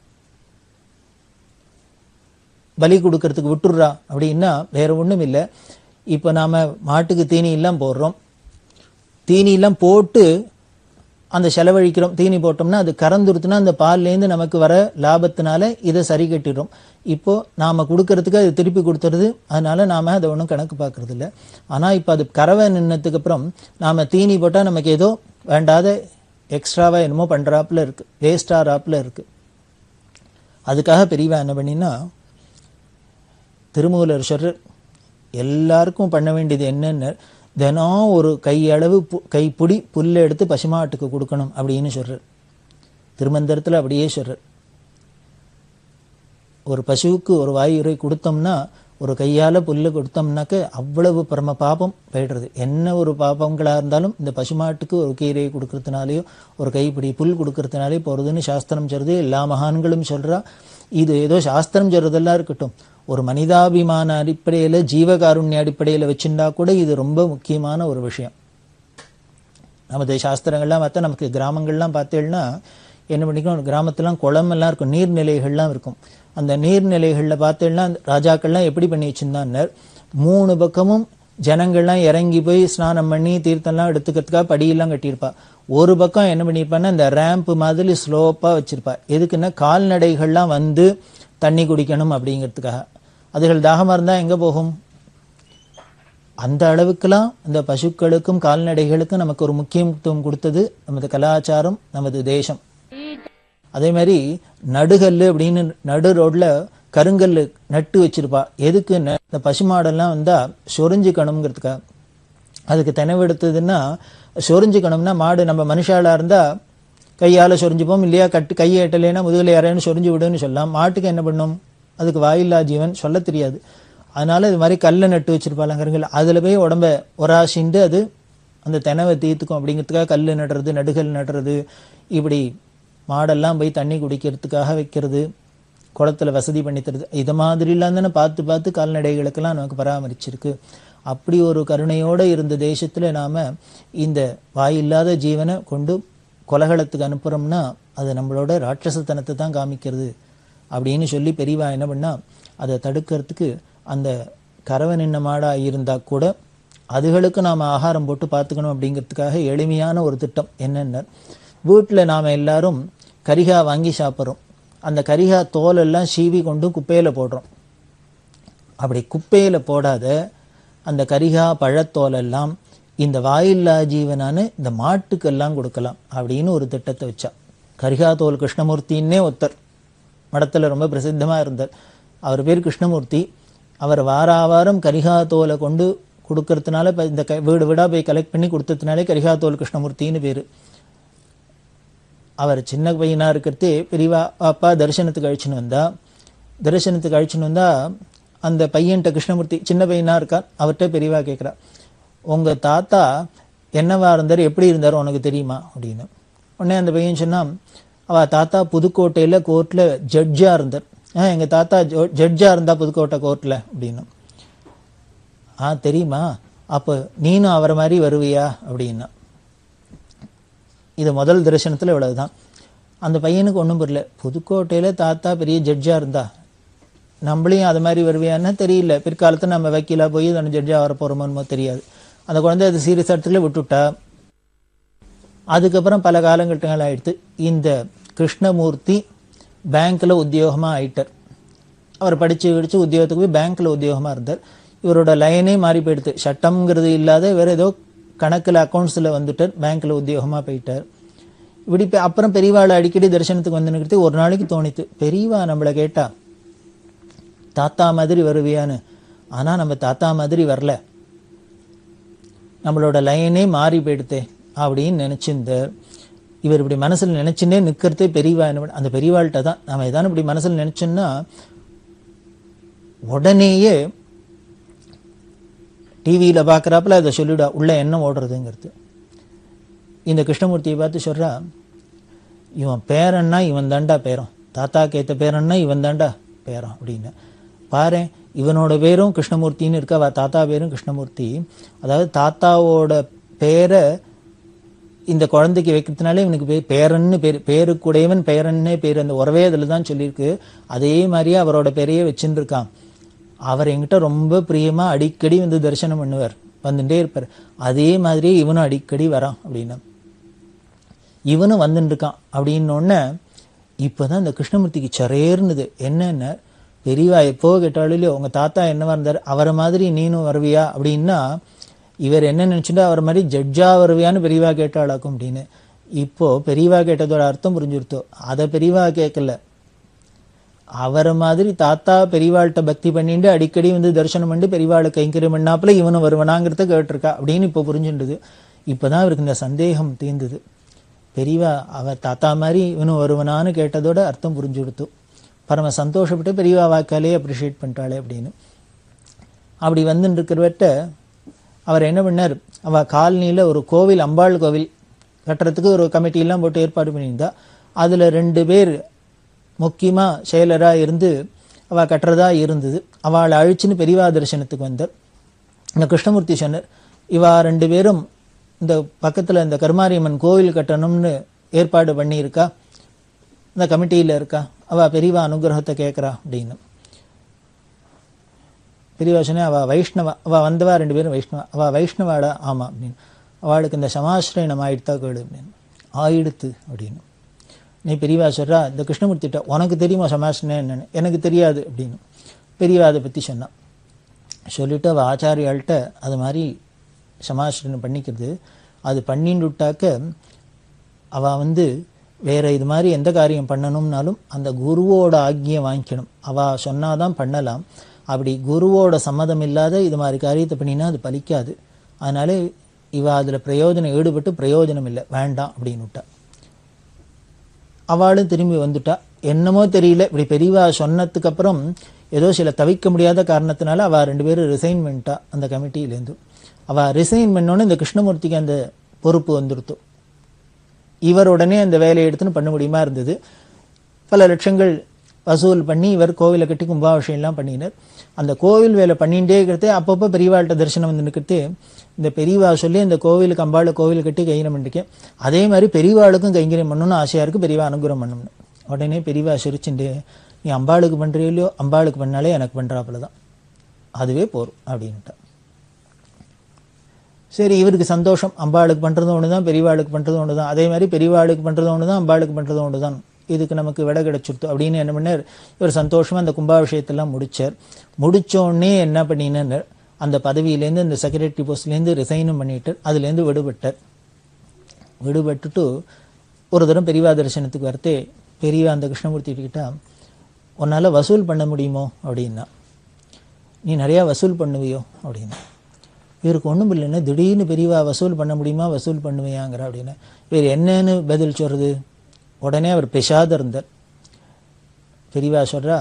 பலி கொடுக்கறதுக்கு விட்டுடுறா அப்படின்னா வேற ஒண்ணும் இல்லை இப்போ நாம மாட்டுக்கு தீனி எல்லாம் போடுறோம் தீனி எல்லாம் போட்டு அந்த செலவழிக்கிறோம் தீனி போட்டோம்னா அது கறந்துருத்துனா அந்த பால்லேருந்து நமக்கு வர லாபத்தினால இதை சரி கட்டிடுறோம் இப்போ நாம கொடுக்கறதுக்கு அது திருப்பி கொடுத்துருது அதனால நாம அதை ஒன்றும் கணக்கு பார்க்கறது இல்லை ஆனா இப்போ அது கறவை நின்னதுக்கு அப்புறம் நாம தீனி போட்டா நமக்கு ஏதோ வேண்டாத எக்ஸ்ட்ராவா என்னமோ பண்றாப்புல இருக்கு வேஸ்டா ராப்புல இருக்கு அதுக்காக பெரியவா என்ன பண்ணினா திருமூலர் சொல்றார் எல்லாருக்கும் பண்ண வேண்டியது என்னன்னு தினம் ஒரு கையளவு பு- கைப்பிடி புல்லை எடுத்து பசுமாட்டுக்கு கொடுக்கணும் அப்படின்னு சொல்றார் திருமந்திரத்துல அப்படியே சொல்றார் ஒரு பசுவுக்கு ஒரு வாயுரை கொடுத்தோம்னா ஒரு கையால புல்லு கொடுத்தோம்னாக்க அவ்வளவு பரம பாபம் போயிடுறது என்ன ஒரு பாபங்களா இருந்தாலும் இந்த பசுமாட்டுக்கு ஒரு கீரையை கொடுக்கறதுனாலயோ ஒரு கைப்பிடி புல் கொடுக்கறதுனாலே போறதுன்னு சாஸ்திரம் சொல்றது எல்லா மகான்களும் சொல்றா இது ஏதோ சாஸ்திரம் சொல்றதெல்லாம் இருக்கட்டும் ஒரு மனிதாபிமான அடிப்படையில ஜீவகாருண்ய அடிப்படையில வச்சிருந்தா கூட இது ரொம்ப முக்கியமான ஒரு விஷயம் நமது சாஸ்திரங்கள்லாம் பார்த்தா நமக்கு கிராமங்கள்லாம் பார்த்தேன்னா என்ன பண்ணிக்கணும் கிராமத்துலாம் குளம் எல்லாம் இருக்கும் நீர்நிலைகள்லாம் இருக்கும் அந்த நீர்நிலைகளில் பார்த்தேன்னா ராஜாக்கள்லாம் எப்படி பண்ணி வச்சிருந்தான்னர் மூணு பக்கமும் ஜனங்கள்லாம் இறங்கி போய் ஸ்நானம் பண்ணி தீர்த்தம்லாம் எடுத்துக்கிறதுக்காக படியெல்லாம் கட்டியிருப்பா ஒரு பக்கம் என்ன பண்ணியிருப்பான்னா இந்த ரேம்ப் மாதிரி ஸ்லோப்பாக வச்சிருப்பா எதுக்குன்னா கால்நடைகள்லாம் வந்து தண்ணி குடிக்கணும் அப்படிங்கிறதுக்காக அதுகள் தாகமாக இருந்தால் எங்கே போகும் அந்த அளவுக்குலாம் இந்த பசுக்களுக்கும் கால்நடைகளுக்கும் நமக்கு ஒரு முக்கியத்துவம் கொடுத்தது நமது கலாச்சாரம் நமது தேசம் அதே மாதிரி நடுகல் அப்படின்னு நடு ரோட்ல கருங்கல் நட்டு வச்சிருப்பா எதுக்கு இந்த பசுமாடெல்லாம் வந்தா சொரிஞ்சுக்கணுங்கிறதுக்காக அதுக்கு தெனவெடுத்ததுன்னா சொரிஞ்சுக்கணும்னா மாடு நம்ம மனுஷாலா இருந்தா கையால சொரிஞ்சுப்போம் இல்லையா கட்டு கையை எட்டலைன்னா முதுகில் யாரையும் சொரிஞ்சு விடுன்னு சொல்லலாம் மாட்டுக்கு என்ன பண்ணும் அதுக்கு வாயில்லா ஜீவன் சொல்ல தெரியாது அதனால இது மாதிரி கல்லை நட்டு வச்சிருப்பாங்க கருங்கல் அதுல போய் உடம்ப ஒராசிண்டு அது அந்த தெனவை தீர்த்துக்கும் அப்படிங்கிறதுக்காக கல் நடுறது நடுகல் நடுறது இப்படி மாடெல்லாம் போய் தண்ணி குடிக்கிறதுக்காக வைக்கிறது குளத்துல வசதி பண்ணி தருது இது மாதிரிலாம் தானே பார்த்து பார்த்து கால்நடைகளுக்கெல்லாம் நமக்கு பராமரிச்சிருக்கு அப்படி ஒரு கருணையோட இருந்த தேசத்துல நாம இந்த வாயில்லாத ஜீவனை கொண்டு கொலகளத்துக்கு அனுப்புறோம்னா அது நம்மளோட ராட்சசத்தனத்தை தான் காமிக்கிறது அப்படின்னு சொல்லி பெரியவா என்ன பண்ணா அதை தடுக்கிறதுக்கு அந்த கறவை நின்ன மாடா இருந்தா கூட அதுகளுக்கு நாம ஆகாரம் போட்டு பார்த்துக்கணும் அப்படிங்கிறதுக்காக எளிமையான ஒரு திட்டம் என்னென்ன வீட்டில் நாம எல்லாரும் கரிகா வாங்கி சாப்பிட்றோம் அந்த கரிகா தோல் எல்லாம் சீவி கொண்டு குப்பையில போடுறோம் அப்படி குப்பையில போடாத அந்த கரிகா பழத்தோலெல்லாம் இந்த வாயில்லா ஜீவனான இந்த மாட்டுக்கெல்லாம் கொடுக்கலாம் அப்படின்னு ஒரு திட்டத்தை வச்சா கரிகா தோல் கிருஷ்ணமூர்த்தின்னே ஒருத்தர் மடத்துல ரொம்ப பிரசித்தமா இருந்தார் அவர் பேர் கிருஷ்ணமூர்த்தி அவர் வாராவாரம் கரிகா தோலை கொண்டு கொடுக்கறதுனால இப்ப இந்த க- வீடு வீடா போய் கலெக்ட் பண்ணி கொடுத்ததுனாலே கரிகா தோல் கிருஷ்ணமூர்த்தின்னு பேரு அவர் சின்ன பையனா இருக்கிறதே பெரியவா அப்பா தரிசனத்துக்கு அழிச்சுன்னு வந்தா தரிசனத்துக்கு அழிச்சுன்னு வந்தா அந்த பையன்கிட்ட கிருஷ்ணமூர்த்தி சின்ன பையனா இருக்கார் அவர்கிட்ட பெரியவா கேட்குறா உங்க தாத்தா என்னவா இருந்தார் எப்படி இருந்தார் உனக்கு தெரியுமா அப்படின்னு உடனே அந்த பையன் சொன்னான் அவ தாத்தா புதுக்கோட்டையில கோர்ட்ல ஜட்ஜா இருந்தார் ஆ எங்க தாத்தா ஜட்ஜா இருந்தா புதுக்கோட்டை கோர்ட்ல அப்படின்னு ஆ தெரியுமா அப்போ நீனும் அவரை மாதிரி வருவியா அப்படின்னா இது முதல் தரிசனத்துல இவ்வளவுதான் அந்த பையனுக்கு ஒண்ணும் புரியல புதுக்கோட்டையில தாத்தா பெரிய ஜட்ஜா இருந்தா நம்மளையும் அது மாதிரி வருவியான்னு தெரியல பிற்காலத்துல நம்ம வக்கீலா போய் நம்ம ஜட்ஜா வர போறோமோ தெரியாது அந்த குழந்தை அது சீரியஸ் இடத்துல விட்டுட்டா அதுக்கப்புறம் பல காலங்கட்டங்கள் ஆயிடுத்து இந்த கிருஷ்ணமூர்த்தி பேங்க்ல உத்தியோகமா ஆயிட்டார் அவர் படிச்சு படிச்சு உத்தியோகத்துக்கு போய் பேங்க்ல உத்தியோகமா இருந்தார் இவரோட லைனே மாறி போயிடுது சட்டம்ங்கிறது இல்லாத வேற ஏதோ கணக்குல அக்கௌண்ட்ஸ்ல வந்துட்டார் பேங்க்ல உத்தியோகமா போயிட்டார் இப்படி இப்ப அப்புறம் பெரியவாளை அடிக்கடி தரிசனத்துக்கு வந்து நிற்கிறது ஒரு நாளைக்கு தோணித்து பெரியவா நம்மளை கேட்டா தாத்தா மாதிரி வருவியான்னு ஆனா நம்ம தாத்தா மாதிரி வரல நம்மளோட லைனே மாறி போயிடுத்தே அப்படின்னு நினைச்சிருந்தார் இவர் இப்படி மனசுல நினைச்சுன்னே நிக்கிறதே பெரியவா என்ன பண்ண- அந்த பெரியவாள்கிட்ட தான் நாம ஏதாவது இப்படி மனசுல நினைச்சோம்னா உடனேயே டிவியில பார்க்கறாப்புல அதை சொல்லிவிடா உள்ள என்ன ஓடுறதுங்கிறது இந்த கிருஷ்ணமூர்த்தியை பார்த்து சொல்றா இவன் பேரன்னா இவன் தாண்டா பேரன் தாத்தாக்கு ஏத்த பேரன்னா இவன் தாண்டா பேரன் அப்படின்னு பாரு இவனோட பேரும் கிருஷ்ணமூர்த்தின்னு இருக்கா அவ தாத்தா பேரும் கிருஷ்ணமூர்த்தி அதாவது தாத்தாவோட பேரை இந்த குழந்தைக்கு வைக்கிறதுனால இவனுக்கு பேர் பேரன்னு பேர் பேருக்குடையவன் பேரன்னே பேர் அந்த உறவே அதில் தான் சொல்லியிருக்கு அதே மாதிரியே அவரோட பேரையே வச்சுன்னு இருக்கான் அவர் என்கிட்ட ரொம்ப பிரியமா அடிக்கடி வந்து தரிசனம் பண்ணுவார் வந்துட்டே இருப்பார் அதே மாதிரியே இவனும் அடிக்கடி வரான் அப்படின்னு இவனும் வந்துட்டு இருக்கான் அப்படின்னு உடனே இப்பதான் இந்த கிருஷ்ணமூர்த்திக்கு சரேர்னுது என்னென்ன பெரியவா எப்போ கேட்டாலும் இல்லையோ உங்க தாத்தா என்னவா இருந்தார் அவரை மாதிரி நீனும் வருவியா அப்படின்னா இவர் என்ன நினைச்சுட்டா அவர் மாதிரி ஜட்ஜா வருவியான்னு பெரியவா கேட்டாளாக்கும் அப்படின்னு இப்போ பெரியவா கேட்டதோட அர்த்தம் புரிஞ்சுருத்தோ அதை பெரியவா கேட்கல அவரை மாதிரி தாத்தா பெரியவாள்கிட்ட பக்தி பண்ணிட்டு அடிக்கடி வந்து தரிசனம் பண்ணி பெரியவாளை கைங்கரியம் பண்ணாப்புல இவனும் வருவனாங்கிறத கேட்டிருக்கா அப்படின்னு இப்போ புரிஞ்சுண்டுது இப்பதான் இவருக்கு இந்த சந்தேகம் தீர்ந்தது பெரியவா அவ தாத்தா மாதிரி இவனும் வருவனான்னு கேட்டதோட அர்த்தம் புரிஞ்சு கொடுத்து பரம சந்தோஷப்பட்டு பெரியவா வாக்காலே அப்ரிஷியேட் பண்ணிட்டாளே அப்படின்னு அப்படி வந்துட்டு இருக்கிறவட்ட அவர் என்ன பண்ணார் அவ காலனியில ஒரு கோவில் அம்பாள் கோவில் கட்டுறதுக்கு ஒரு கமிட்டி எல்லாம் போட்டு ஏற்பாடு பண்ணியிருந்தா அதுல ரெண்டு பேர் முக்கியமா செயலரா இருந்து அவ கட்டுறதா இருந்தது அவளை அழிச்சுன்னு பெரியவா தரிசனத்துக்கு வந்தார் இந்த கிருஷ்ணமூர்த்தி சொன்னார் இவா ரெண்டு பேரும் இந்த பக்கத்துல இந்த கருமாரியம்மன் கோவில் கட்டணும்னு ஏற்பாடு பண்ணியிருக்கா இந்த கமிட்டியில இருக்கா அவ பெரியவா அனுகிரகத்தை கேட்கறா அப்படின்னு பெரியவா சொன்னேன் அவள் வைஷ்ணவா அவள் வந்தவா ரெண்டு பேரும் வைஷ்ணவா அவள் வைஷ்ணவாடா ஆமாம் அப்படின்னு அவளுக்கு இந்த சமாசிரயணம் ஆயிடுத்தா கேடு அப்படின்னு ஆயிடுத்து அப்படின்னு நீ பெரியவா சொல்றா இந்த கிருஷ்ணமூர்த்திட்ட உனக்கு தெரியுமா சமாசிரயம் என்னன்னு எனக்கு தெரியாது அப்படின்னு பெரியவா அதை பற்றி சொன்னான் சொல்லிட்டு அவள் ஆச்சாரியாள்கிட்ட அது மாதிரி சமாசிரயம் பண்ணிக்கிறது அது பண்ணிட்டு விட்டாக்க அவள் வந்து வேற இது மாதிரி எந்த காரியம் பண்ணணும்னாலும் அந்த குருவோட ஆக்கியம் வாங்கிக்கணும் அவள் சொன்னாதான் பண்ணலாம் அப்படி குருவோட சம்மதம் இல்லாத இது மாதிரி காரியத்தை பண்ணினா அது பலிக்காது அதனால இவ அதில் பிரயோஜனம் ஈடுபட்டு பிரயோஜனம் இல்லை வேண்டாம் அப்படின்னு விட்டா அவளும் திரும்பி வந்துட்டா என்னமோ தெரியல இப்படி பெரியவா சொன்னதுக்கு அப்புறம் ஏதோ சில தவிக்க முடியாத காரணத்தினால அவ ரெண்டு பேரும் ரிசைன் பண்ணிட்டா அந்த கமிட்டியிலேருந்து அவ ரிசைன் பண்ணோன்னே இந்த கிருஷ்ணமூர்த்திக்கு அந்த பொறுப்பு வந்துடுத்து இவர் உடனே அந்த வேலையை எடுத்துன்னு பண்ண முடியுமா இருந்தது பல லட்சங்கள் வசூல் பண்ணி இவர் கோவிலை கட்டி கும்பாபிஷேகம் எல்லாம் பண்ணினார் அந்த கோவில் வேலை பண்ணிகிட்டே இருக்கிறதே அப்பப்போ பெரியவாள்கிட்ட தரிசனம் வந்து நிற்கிறது இந்த பெரியவா சொல்லி இந்த கோவிலுக்கு அம்பாள் கோவில் கட்டி கைங்கரம் பண்ணிருக்கேன் அதே மாதிரி பெரியவாளுக்கும் கைங்கரியம் பண்ணணும்னு ஆசையாக இருக்குது பெரியவா அனுகிரகம் பண்ணணும்னு உடனே பெரியவா சிரிச்சுண்டு நீ அம்பாளுக்கு பண்ணுறியோ இல்லையோ அம்பாளுக்கு பண்ணாலே எனக்கு பண்ணுறாப்புல தான் அதுவே போரும் அப்படின்ட்டா சரி இவருக்கு சந்தோஷம் அம்பாளுக்கு பண்ணுறது ஒன்று தான் பெரியவாளுக்கு பண்ணுறது ஒன்று தான் அதே மாதிரி பெரியவாளுக்கு பண்ணுறது ஒன்று தான் அம்பாளுக்கு பண்ணுறது ஒன்று தான் இதுக்கு நமக்கு விட கிடைச்சிருத்து அப்படின்னு என்ன பண்ணார் இவர் சந்தோஷமாக அந்த கும்பாபிஷேகத்தெல்லாம் முடிச்சார் முடித்தோடனே என்ன பண்ணினார் அந்த பதவியிலேருந்து இந்த செக்ரட்டரி போஸ்ட்லேருந்து ரிசைனும் பண்ணிட்டார் அதுலேருந்து விடுபட்டார் விடுபட்டுட்டு ஒரு தரம் பெரியவா தரிசனத்துக்கு வரத்தே பெரியவா அந்த கிருஷ்ணமூர்த்தி கிட்ட உன்னால் வசூல் பண்ண முடியுமோ அப்படின்னா நீ நிறையா வசூல் பண்ணுவியோ அப்படின்னா இவருக்கு ஒன்றும் இல்லைன்னா திடீர்னு பெரியவா வசூல் பண்ண முடியுமா வசூல் பண்ணுவியாங்கிற அப்படின்னு இவர் என்னன்னு பதில் சொல்கிறது உடனே அவர் பெஷாத இருந்தார் பெரியவா சொல்கிறா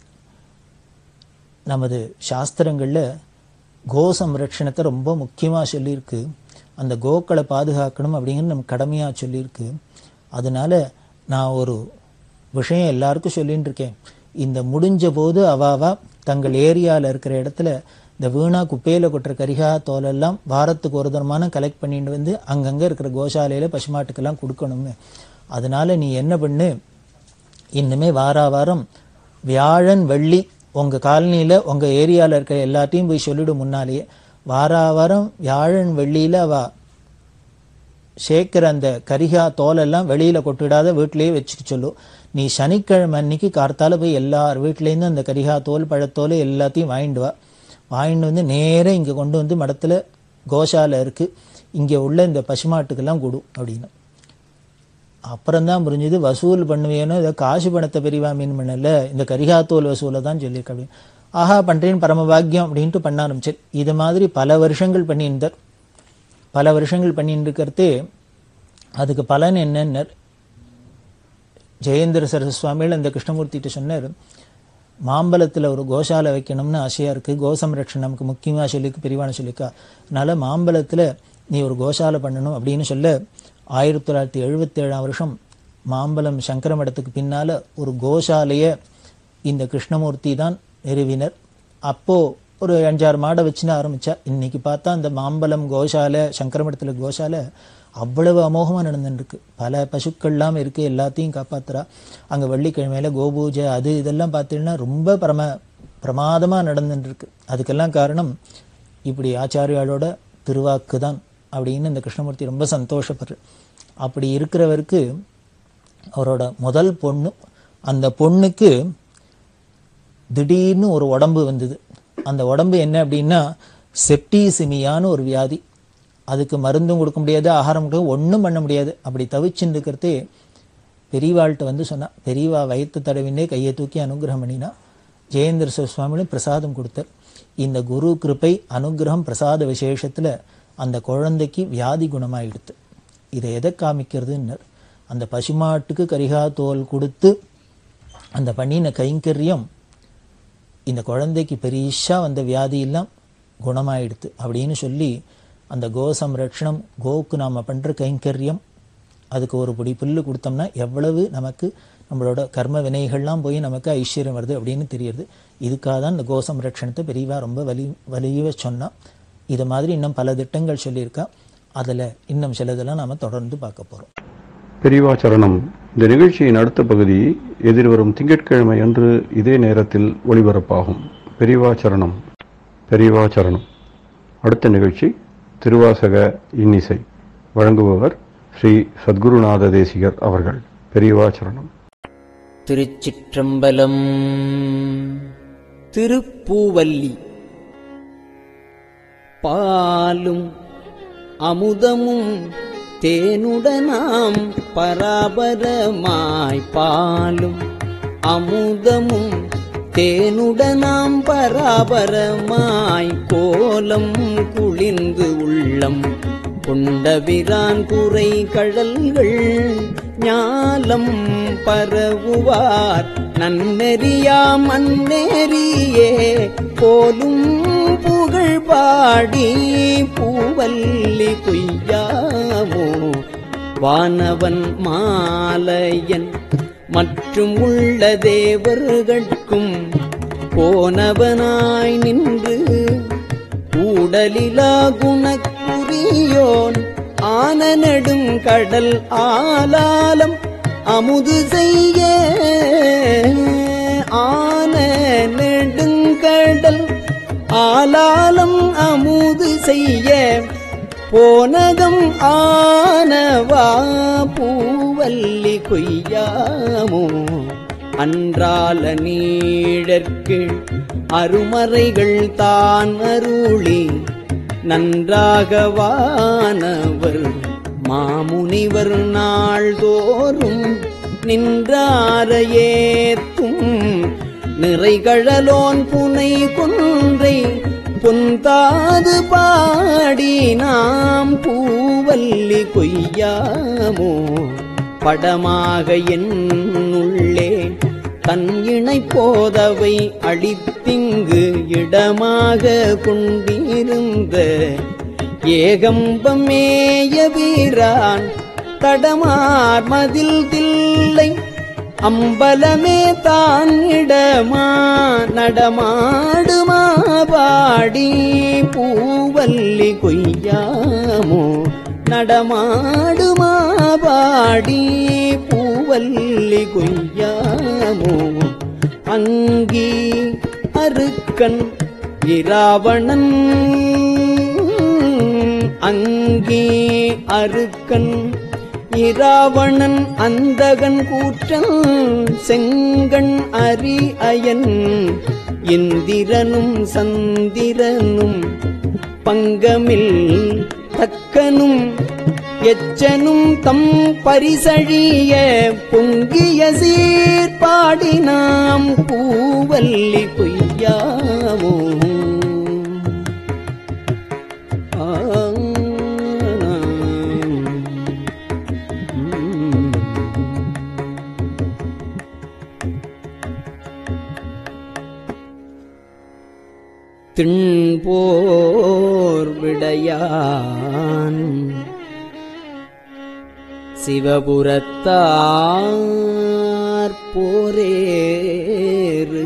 நமது சாஸ்திரங்களில் கோ சம்ரட்சணத்தை ரொம்ப முக்கியமாக சொல்லியிருக்கு அந்த கோக்களை பாதுகாக்கணும் அப்படிங்கிறது நம்ம கடமையாக சொல்லியிருக்கு அதனால நான் ஒரு விஷயம் எல்லாருக்கும் சொல்லின்னு இருக்கேன் இந்த முடிஞ்ச போது அவாவா தங்கள் ஏரியாவில் இருக்கிற இடத்துல இந்த வீணா குப்பையில் கொட்டுற கரிகா தோலெல்லாம் வாரத்துக்கு ஒரு தரமான கலெக்ட் பண்ணிட்டு வந்து அங்கங்கே இருக்கிற கோசாலையில் பசுமாட்டுக்கெல்லாம் கொடுக்கணும்னு அதனால நீ என்ன பண்ணு இன்னுமே வாரா வாரம் வியாழன் வெள்ளி உங்கள் காலனியில் உங்கள் ஏரியாவில் இருக்கிற எல்லாத்தையும் போய் சொல்லிவிடும் முன்னாலேயே வாரா வாரம் வியாழன் வெள்ளியில் அவ சேர்க்கிற அந்த கரிகா தோலெல்லாம் வெளியில் கொட்டிடாத வீட்டிலேயே வச்சுக்க சொல்லு நீ சனிக்கிழமை அன்னைக்கு கார்த்தால போய் எல்லார் வீட்லேருந்து அந்த கரிகா தோல் பழத்தோல் எல்லாத்தையும் வாங்கிட்டு வா வாங்கிட்டு வந்து நேராக இங்கே கொண்டு வந்து மடத்தில் கோஷாலை இருக்குது இங்கே உள்ள இந்த பசுமாட்டுக்கெல்லாம் கொடு அப்படின்னு அப்புறம்தான் புரிஞ்சுது வசூல் பண்ணுவேனோ இதை காசு பணத்தை பெரியவா மீன் பண்ணல இந்த கரிகாத்தோல் வசூலை தான் சொல்லியிருக்க அப்படின்னு ஆஹா பண்ணுறேன் பரமபாக்கியம் அப்படின்ட்டு பண்ண ஆரம்பிச்சேன் இது மாதிரி பல வருஷங்கள் பண்ணியிருந்தார் பல வருஷங்கள் பண்ணிட்டு இருக்கிறதே அதுக்கு பலன் என்னன்னர் ஜெயேந்திர சரஸ்வதி சுவாமிகள் அந்த கிருஷ்ணமூர்த்திகிட்ட சொன்னார் மாம்பழத்தில் ஒரு கோசாலை வைக்கணும்னு ஆசையாக இருக்குது கோசம்ரட்சணம் நமக்கு முக்கியமாக சொல்லிக்கு பெரியவான சொல்லிக்கா அதனால் மாம்பழத்தில் நீ ஒரு கோசாலை பண்ணணும் அப்படின்னு சொல்ல ஆயிரத்தி தொள்ளாயிரத்தி எழுபத்தேழாம் வருஷம் மாம்பழம் சங்கர மடத்துக்கு பின்னால் ஒரு கோசாலையை இந்த கிருஷ்ணமூர்த்தி தான் நிறுவினர் அப்போது ஒரு அஞ்சாறு மாடை வச்சுன்னு ஆரம்பித்தா இன்னைக்கு பார்த்தா அந்த மாம்பழம் கோசாலை சங்கரமடத்தில் கோசாலை அவ்வளவு அமோகமாக நடந்துருக்கு பல பசுக்கள்லாம் இருக்குது எல்லாத்தையும் காப்பாத்துறா அங்கே வெள்ளிக்கிழமையில கோபூஜை அது இதெல்லாம் பார்த்தீங்கன்னா ரொம்ப பிரம பிரமாதமாக நடந்துட்டுருக்கு அதுக்கெல்லாம் காரணம் இப்படி ஆச்சாரியாளோட திருவாக்கு தான் அப்படின்னு இந்த கிருஷ்ணமூர்த்தி ரொம்ப சந்தோஷப்படுற அப்படி இருக்கிறவருக்கு அவரோட முதல் பொண்ணு அந்த பொண்ணுக்கு திடீர்னு ஒரு உடம்பு வந்தது அந்த உடம்பு என்ன அப்படின்னா செப்டிசிமியான்னு ஒரு வியாதி அதுக்கு மருந்தும் கொடுக்க முடியாது ஆகாரம் கொடுக்க ஒன்றும் பண்ண முடியாது அப்படி தவிச்சுன்னு இருக்கிறதே பெரியவாள்கிட்ட வந்து சொன்னா பெரியவா வயிற்று தடவினே கையை தூக்கி அனுகிரகம் பண்ணினா ஜெயேந்திர சுவாமிகளும் பிரசாதம் கொடுத்தார் இந்த குரு கிருப்பை அனுகிரகம் பிரசாத விசேஷத்தில் அந்த குழந்தைக்கு வியாதி குணமாயிடுத்து இதை எதை காமிக்கிறதுன்னர் அந்த பசுமாட்டுக்கு கரிகா தோல் கொடுத்து அந்த பண்ணின கைங்கரியம் இந்த குழந்தைக்கு பெரிசா வந்த வியாதி எல்லாம் குணமாயிடுத்து அப்படின்னு சொல்லி அந்த கோ சம்ரட்சணம் கோவுக்கு நாம் பண்ணுற கைங்கரியம் அதுக்கு ஒரு பொடி புல்லு கொடுத்தோம்னா எவ்வளவு நமக்கு நம்மளோட கர்ம வினைகள்லாம் போய் நமக்கு ஐஸ்வர்யம் வருது அப்படின்னு தெரியுது இதுக்காக தான் இந்த கோ சம்ரட்சணத்தை பெரியவா ரொம்ப வலி வலியவே சொன்னா இது மாதிரி இன்னும் பல திட்டங்கள் சொல்லியிருக்கா அதில் இன்னும் சிலதெல்லாம் நாம் தொடர்ந்து பார்க்க போகிறோம் பெரியவாச்சரணம் இந்த நிகழ்ச்சியின் அடுத்த பகுதி எதிர்வரும் திங்கட்கிழமை அன்று இதே நேரத்தில் ஒளிபரப்பாகும் பெரியவாச்சரணம் பெரியவா சரணம் அடுத்த நிகழ்ச்சி திருவாசக இன்னிசை வழங்குபவர் ஸ்ரீ சத்குருநாத தேசிகர் அவர்கள் பெரியவா சரணம் திருச்சிற்றம்பலம் திருப்பூவல்லி பாலும் அமுதமும் தேனுடனாம் பராபரமாய் பாலும் அமுதமும் தேனுடனாம் பராபரமாய் கோலம் குளிர்ந்து உள்ளம் கொண்டபிரான் குறை கடல்கள் ஞாலம் பரவுவார் நன்னெறியாம் அந்நெறியே போலும் புகழ் பாடி பூவல்லி கொய்யாமோ வானவன் மாலையன் மற்றும் உள்ள தேவர்கட்கும் போனவனாய் நின்று கூடலிலா குணக்குரியோன் ஆன நெடுங்கடல் ஆலாலம் அமுது செய்ய ஆன நெடுங்கடல் ஆலாலம் அமுது செய்ய போனகம் ஆனவா பூவல்லி கொய்யாமோ அன்றால நீழற்கு அருமறைகள் தான் அருளி நன்றாகவானவர் மாமுனிவர் நாள்தோறும் நின்றாரையேத்தும் நிறைகழலோன் புனை கொன்றை பொந்தாது பாடி நாம் பூவல்லி கொய்யாமோ படமாக என்னுள்ளே தன் இணை போதவை அழித்திங்கு இடமாக கொண்டிருந்த ஏகம்பமேய வீரான் தடமார் மதில் தில்லை அம்பலமே தான் இடமா நடமாடுமா பாடி பூவல்லி கொய்யாமோ நடமாடுமா பாடி பூவல்லி கொய்யாமோ அங்கி அருக்கன் இராவணன் அங்கே அருக்கன் இராவணன் அந்தகன் கூற்றன் செங்கண் அரி அயன் இந்திரனும் சந்திரனும் பங்கமில் தக்கனும் எச்சனும் தம் பரிசழிய பொங்கிய சீர்பாடி நாம் பூவல்லி பொய்யாவோ திண்போர் விடையான் சிவபுரத்தார் போரேறு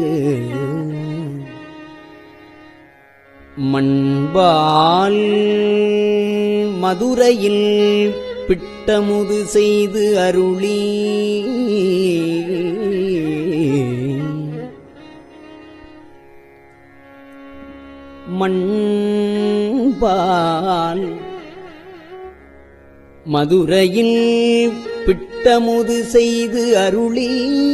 மண்பால் மதுரையில் பிட்டமுது செய்து அருளி மண்பால் மதுரையில் பிட்டமுது செய்து அருளி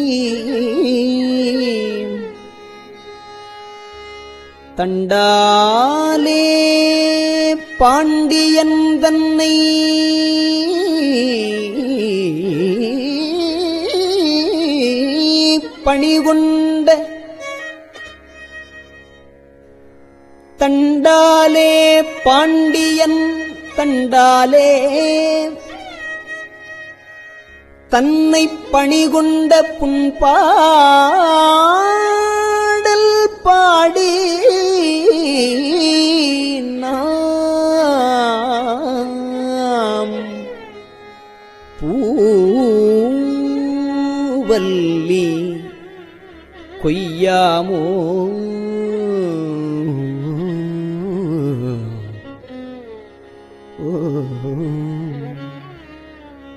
தண்டாலே பாண்டியன் தன்னை பணிகொண்ட தண்டாலே பாண்டியன் தண்டாலே தன்னை பணிகொண்ட புண்பாடல் பாடி நாம் பூவல்லி கொய்யாமோ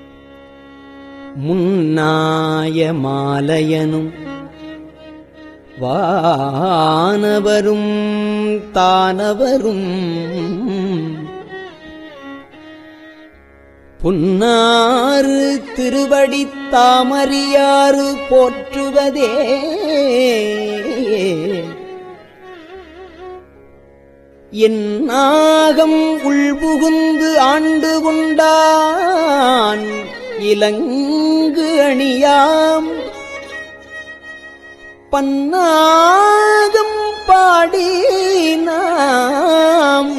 முன்னாய மாலையனும் வானவரும் தானவரும் புன்னாறு திருவடி தாமறியாறு போற்றுவதே என் நாகம் உள்புகுந்து ஆண்டு கொண்டான் இலங்கு அணியாம் பன்னாகம் பாடி நாம்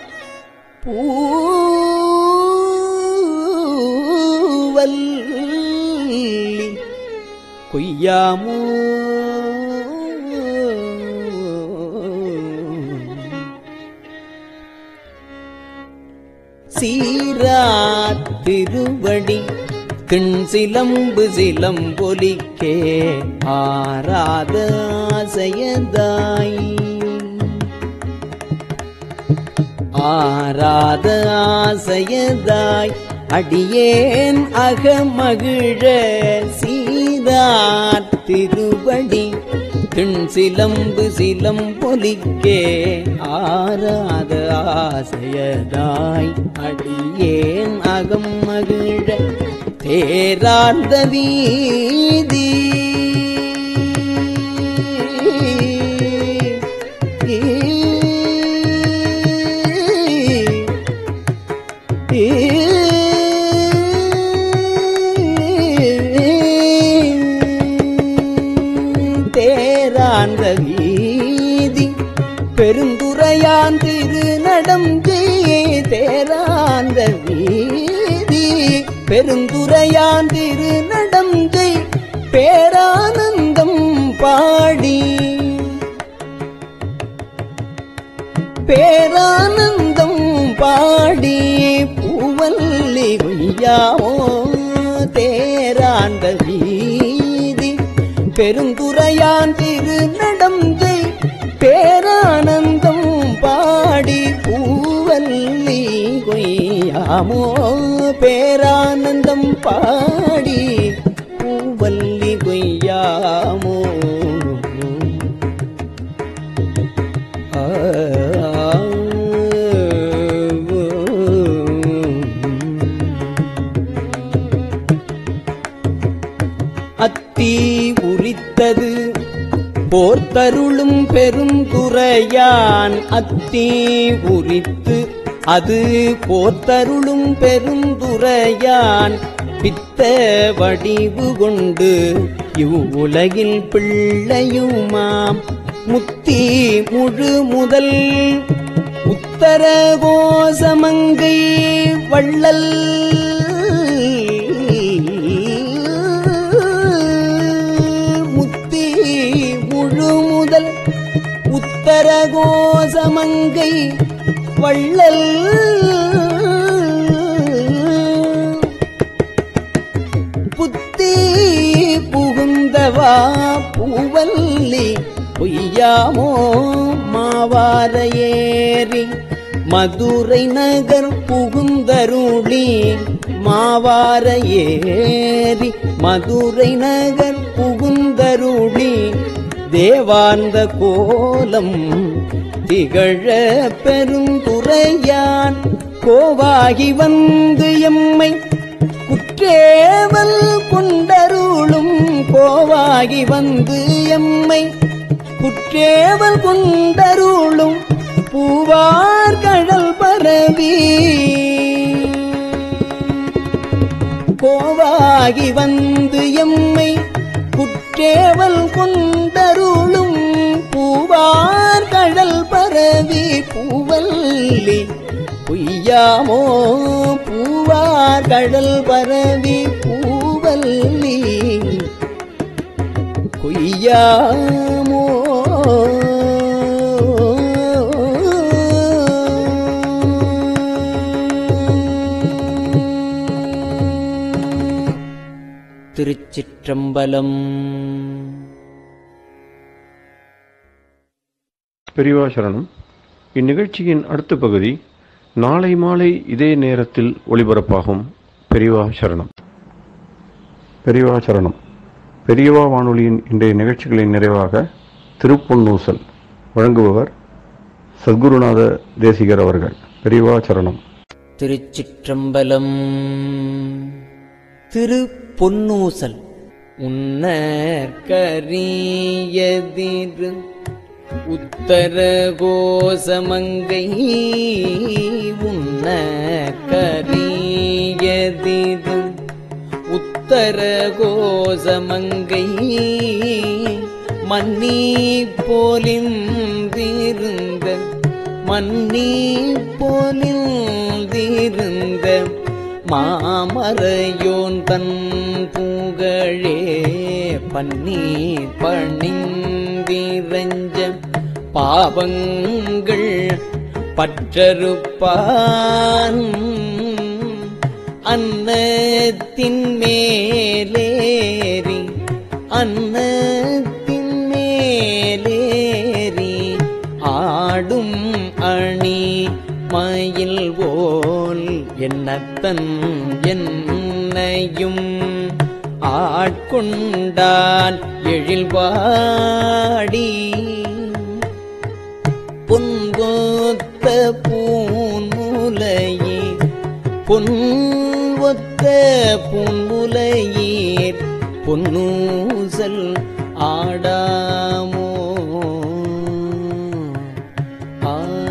பூவல்லி கொய்யாமோ சீரா திருவடி திண் சிலம்பு சிலம்பொலிக்கே ஆராத ஆசையதாய் ஆராத ஆசையதாய் அடியேன் அகமகிழ சீரார் திருவடி திண் சிலம்பு சிலம்பொலிக்கே ஆராத ஆசையதாய் அடியேன் அகம் மகிழ தேரார்ந்த வீதி தேராந்த வீதி பெருந்துரையான் திருநடம்பி தேராந்த வீதி பெருந்துரையான் திருநடங்கை பேரானந்தம் பாடி பேரானந்தம் பாடி பூவல்லி கொய்யாமோ தேராண்ட வீதி பெருந்துரையான் திருநடங்கை பேரானந்தம் பாடி பூவல்லி கொய்யாமோ பேரானந்தம் பாடி பூவல்லி கொய்யாமோ அத்தி உரித்தது போர்த்தருளும் பெருந்துரையான் அத்தி உரித்து அது போர்த்தருளும் பெருந்துரையான் பித்த வடிவு கொண்டு இவ்வுலகில் பிள்ளையுமாம் முத்தி முழு முதல் உத்தர கோசமங்கை வள்ளல் முத்தி முழு முதல் உத்தர கோசமங்கை வள்ளல் புத்தி புகுந்தவா பூவல்லி பொய்யாமோ மாவார ஏறி மதுரை நகர் புகுந்தருளி மாவார ஏறி மதுரை நகர் புகுந்தருளி தேவார்ந்த கோலம் திகழ பெருந்துரையான் கோவாகி வந்து எம்மை குற்றேவல் கொண்டருளும் கோவாகி வந்து எம்மை குற்றேவல் கொண்டருளும் பூவார் கடல் பரவி கோவாகி வந்து எம்மை குற்றேவல் கொண்டருளும் பூவார் கடல் பரவி பூவல்லி பொய்யாமோ பூவார் கடல் பரவி பூவல்லி கொய்யாமோ திருச்சிற்றம்பலம் பெரியவா சரணம் இந்நிகழ்ச்சியின் அடுத்த பகுதி நாளை மாலை இதே நேரத்தில் ஒளிபரப்பாகும் பெரியவா சரணம் பெரியவா சரணம் பெரியவா வானொலியின் இன்றைய நிகழ்ச்சிகளின் நிறைவாக திருப்பொன்னூசல் வழங்குபவர் சத்குருநாத தேசிகர் அவர்கள் பெரியவா சரணம் திருச்சிற்றம்பலம் திரு பொன்னூசல் உன்னற்கரியதிரு உத்தர கோசமங்கை உன்னற்கரியதிரு உத்தர கோசமங்கை மன்னி போலிந்திருந்த மன்னி போலிந்திருந்த மாமரையோன் தன் புகழே பன்னி பணிந்திரஞ்ச பாவங்கள் பற்றறுப்பான் அன்னத்தின் மேலேறி அன்னத்தின் மேலேறி ஆடும் அணி மயில் போல் என்னத்தன் என்னையும் ஆட்கொண்டான் எழில்வாடி பொன்கோத்த பூன்முலையே பொன்வொத்த பூன்முலையீர் பொன்னூசல் ஆடாமோ ஆ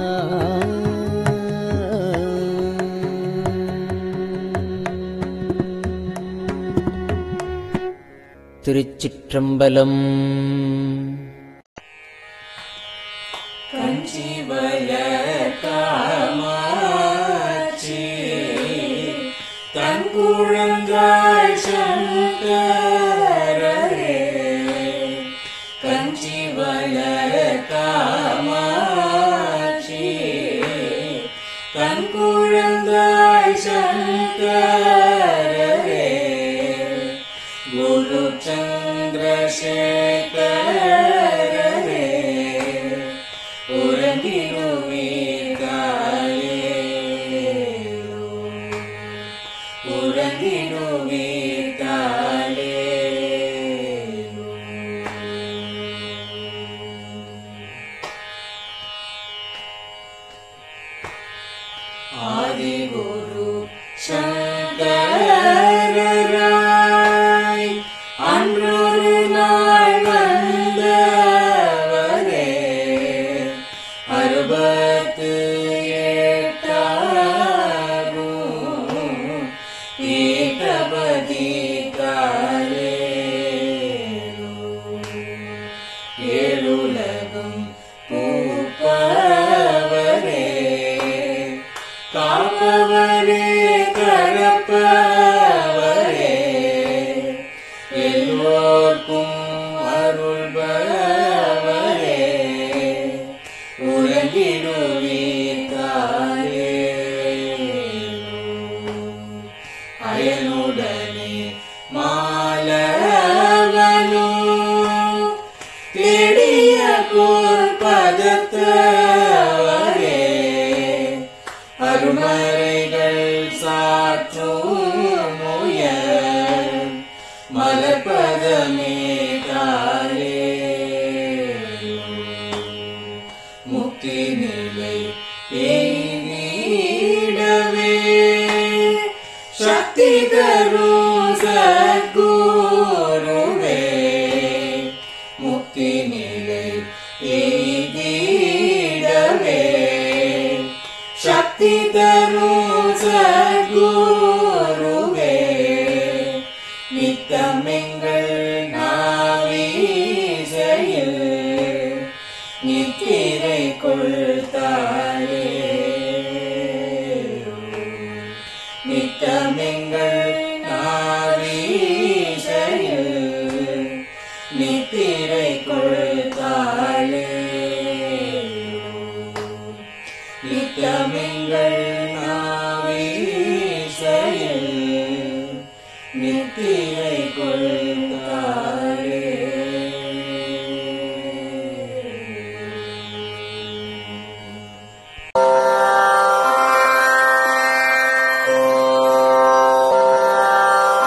திருச்சிற்றம்பலம்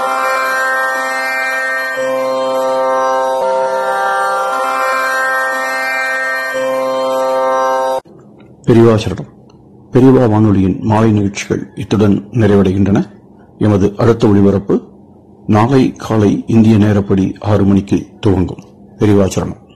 ஆ பெரியவாசரணம் பெரியவா வானொலியின் மாலை நிகழ்ச்சிகள் இத்துடன் நிறைவடைகின்றன எமது அடுத்த ஒளிபரப்பு நாளை காலை இந்திய நேரப்படி ஆறு மணிக்கு துவங்கும் பெரியவாச்சரணம்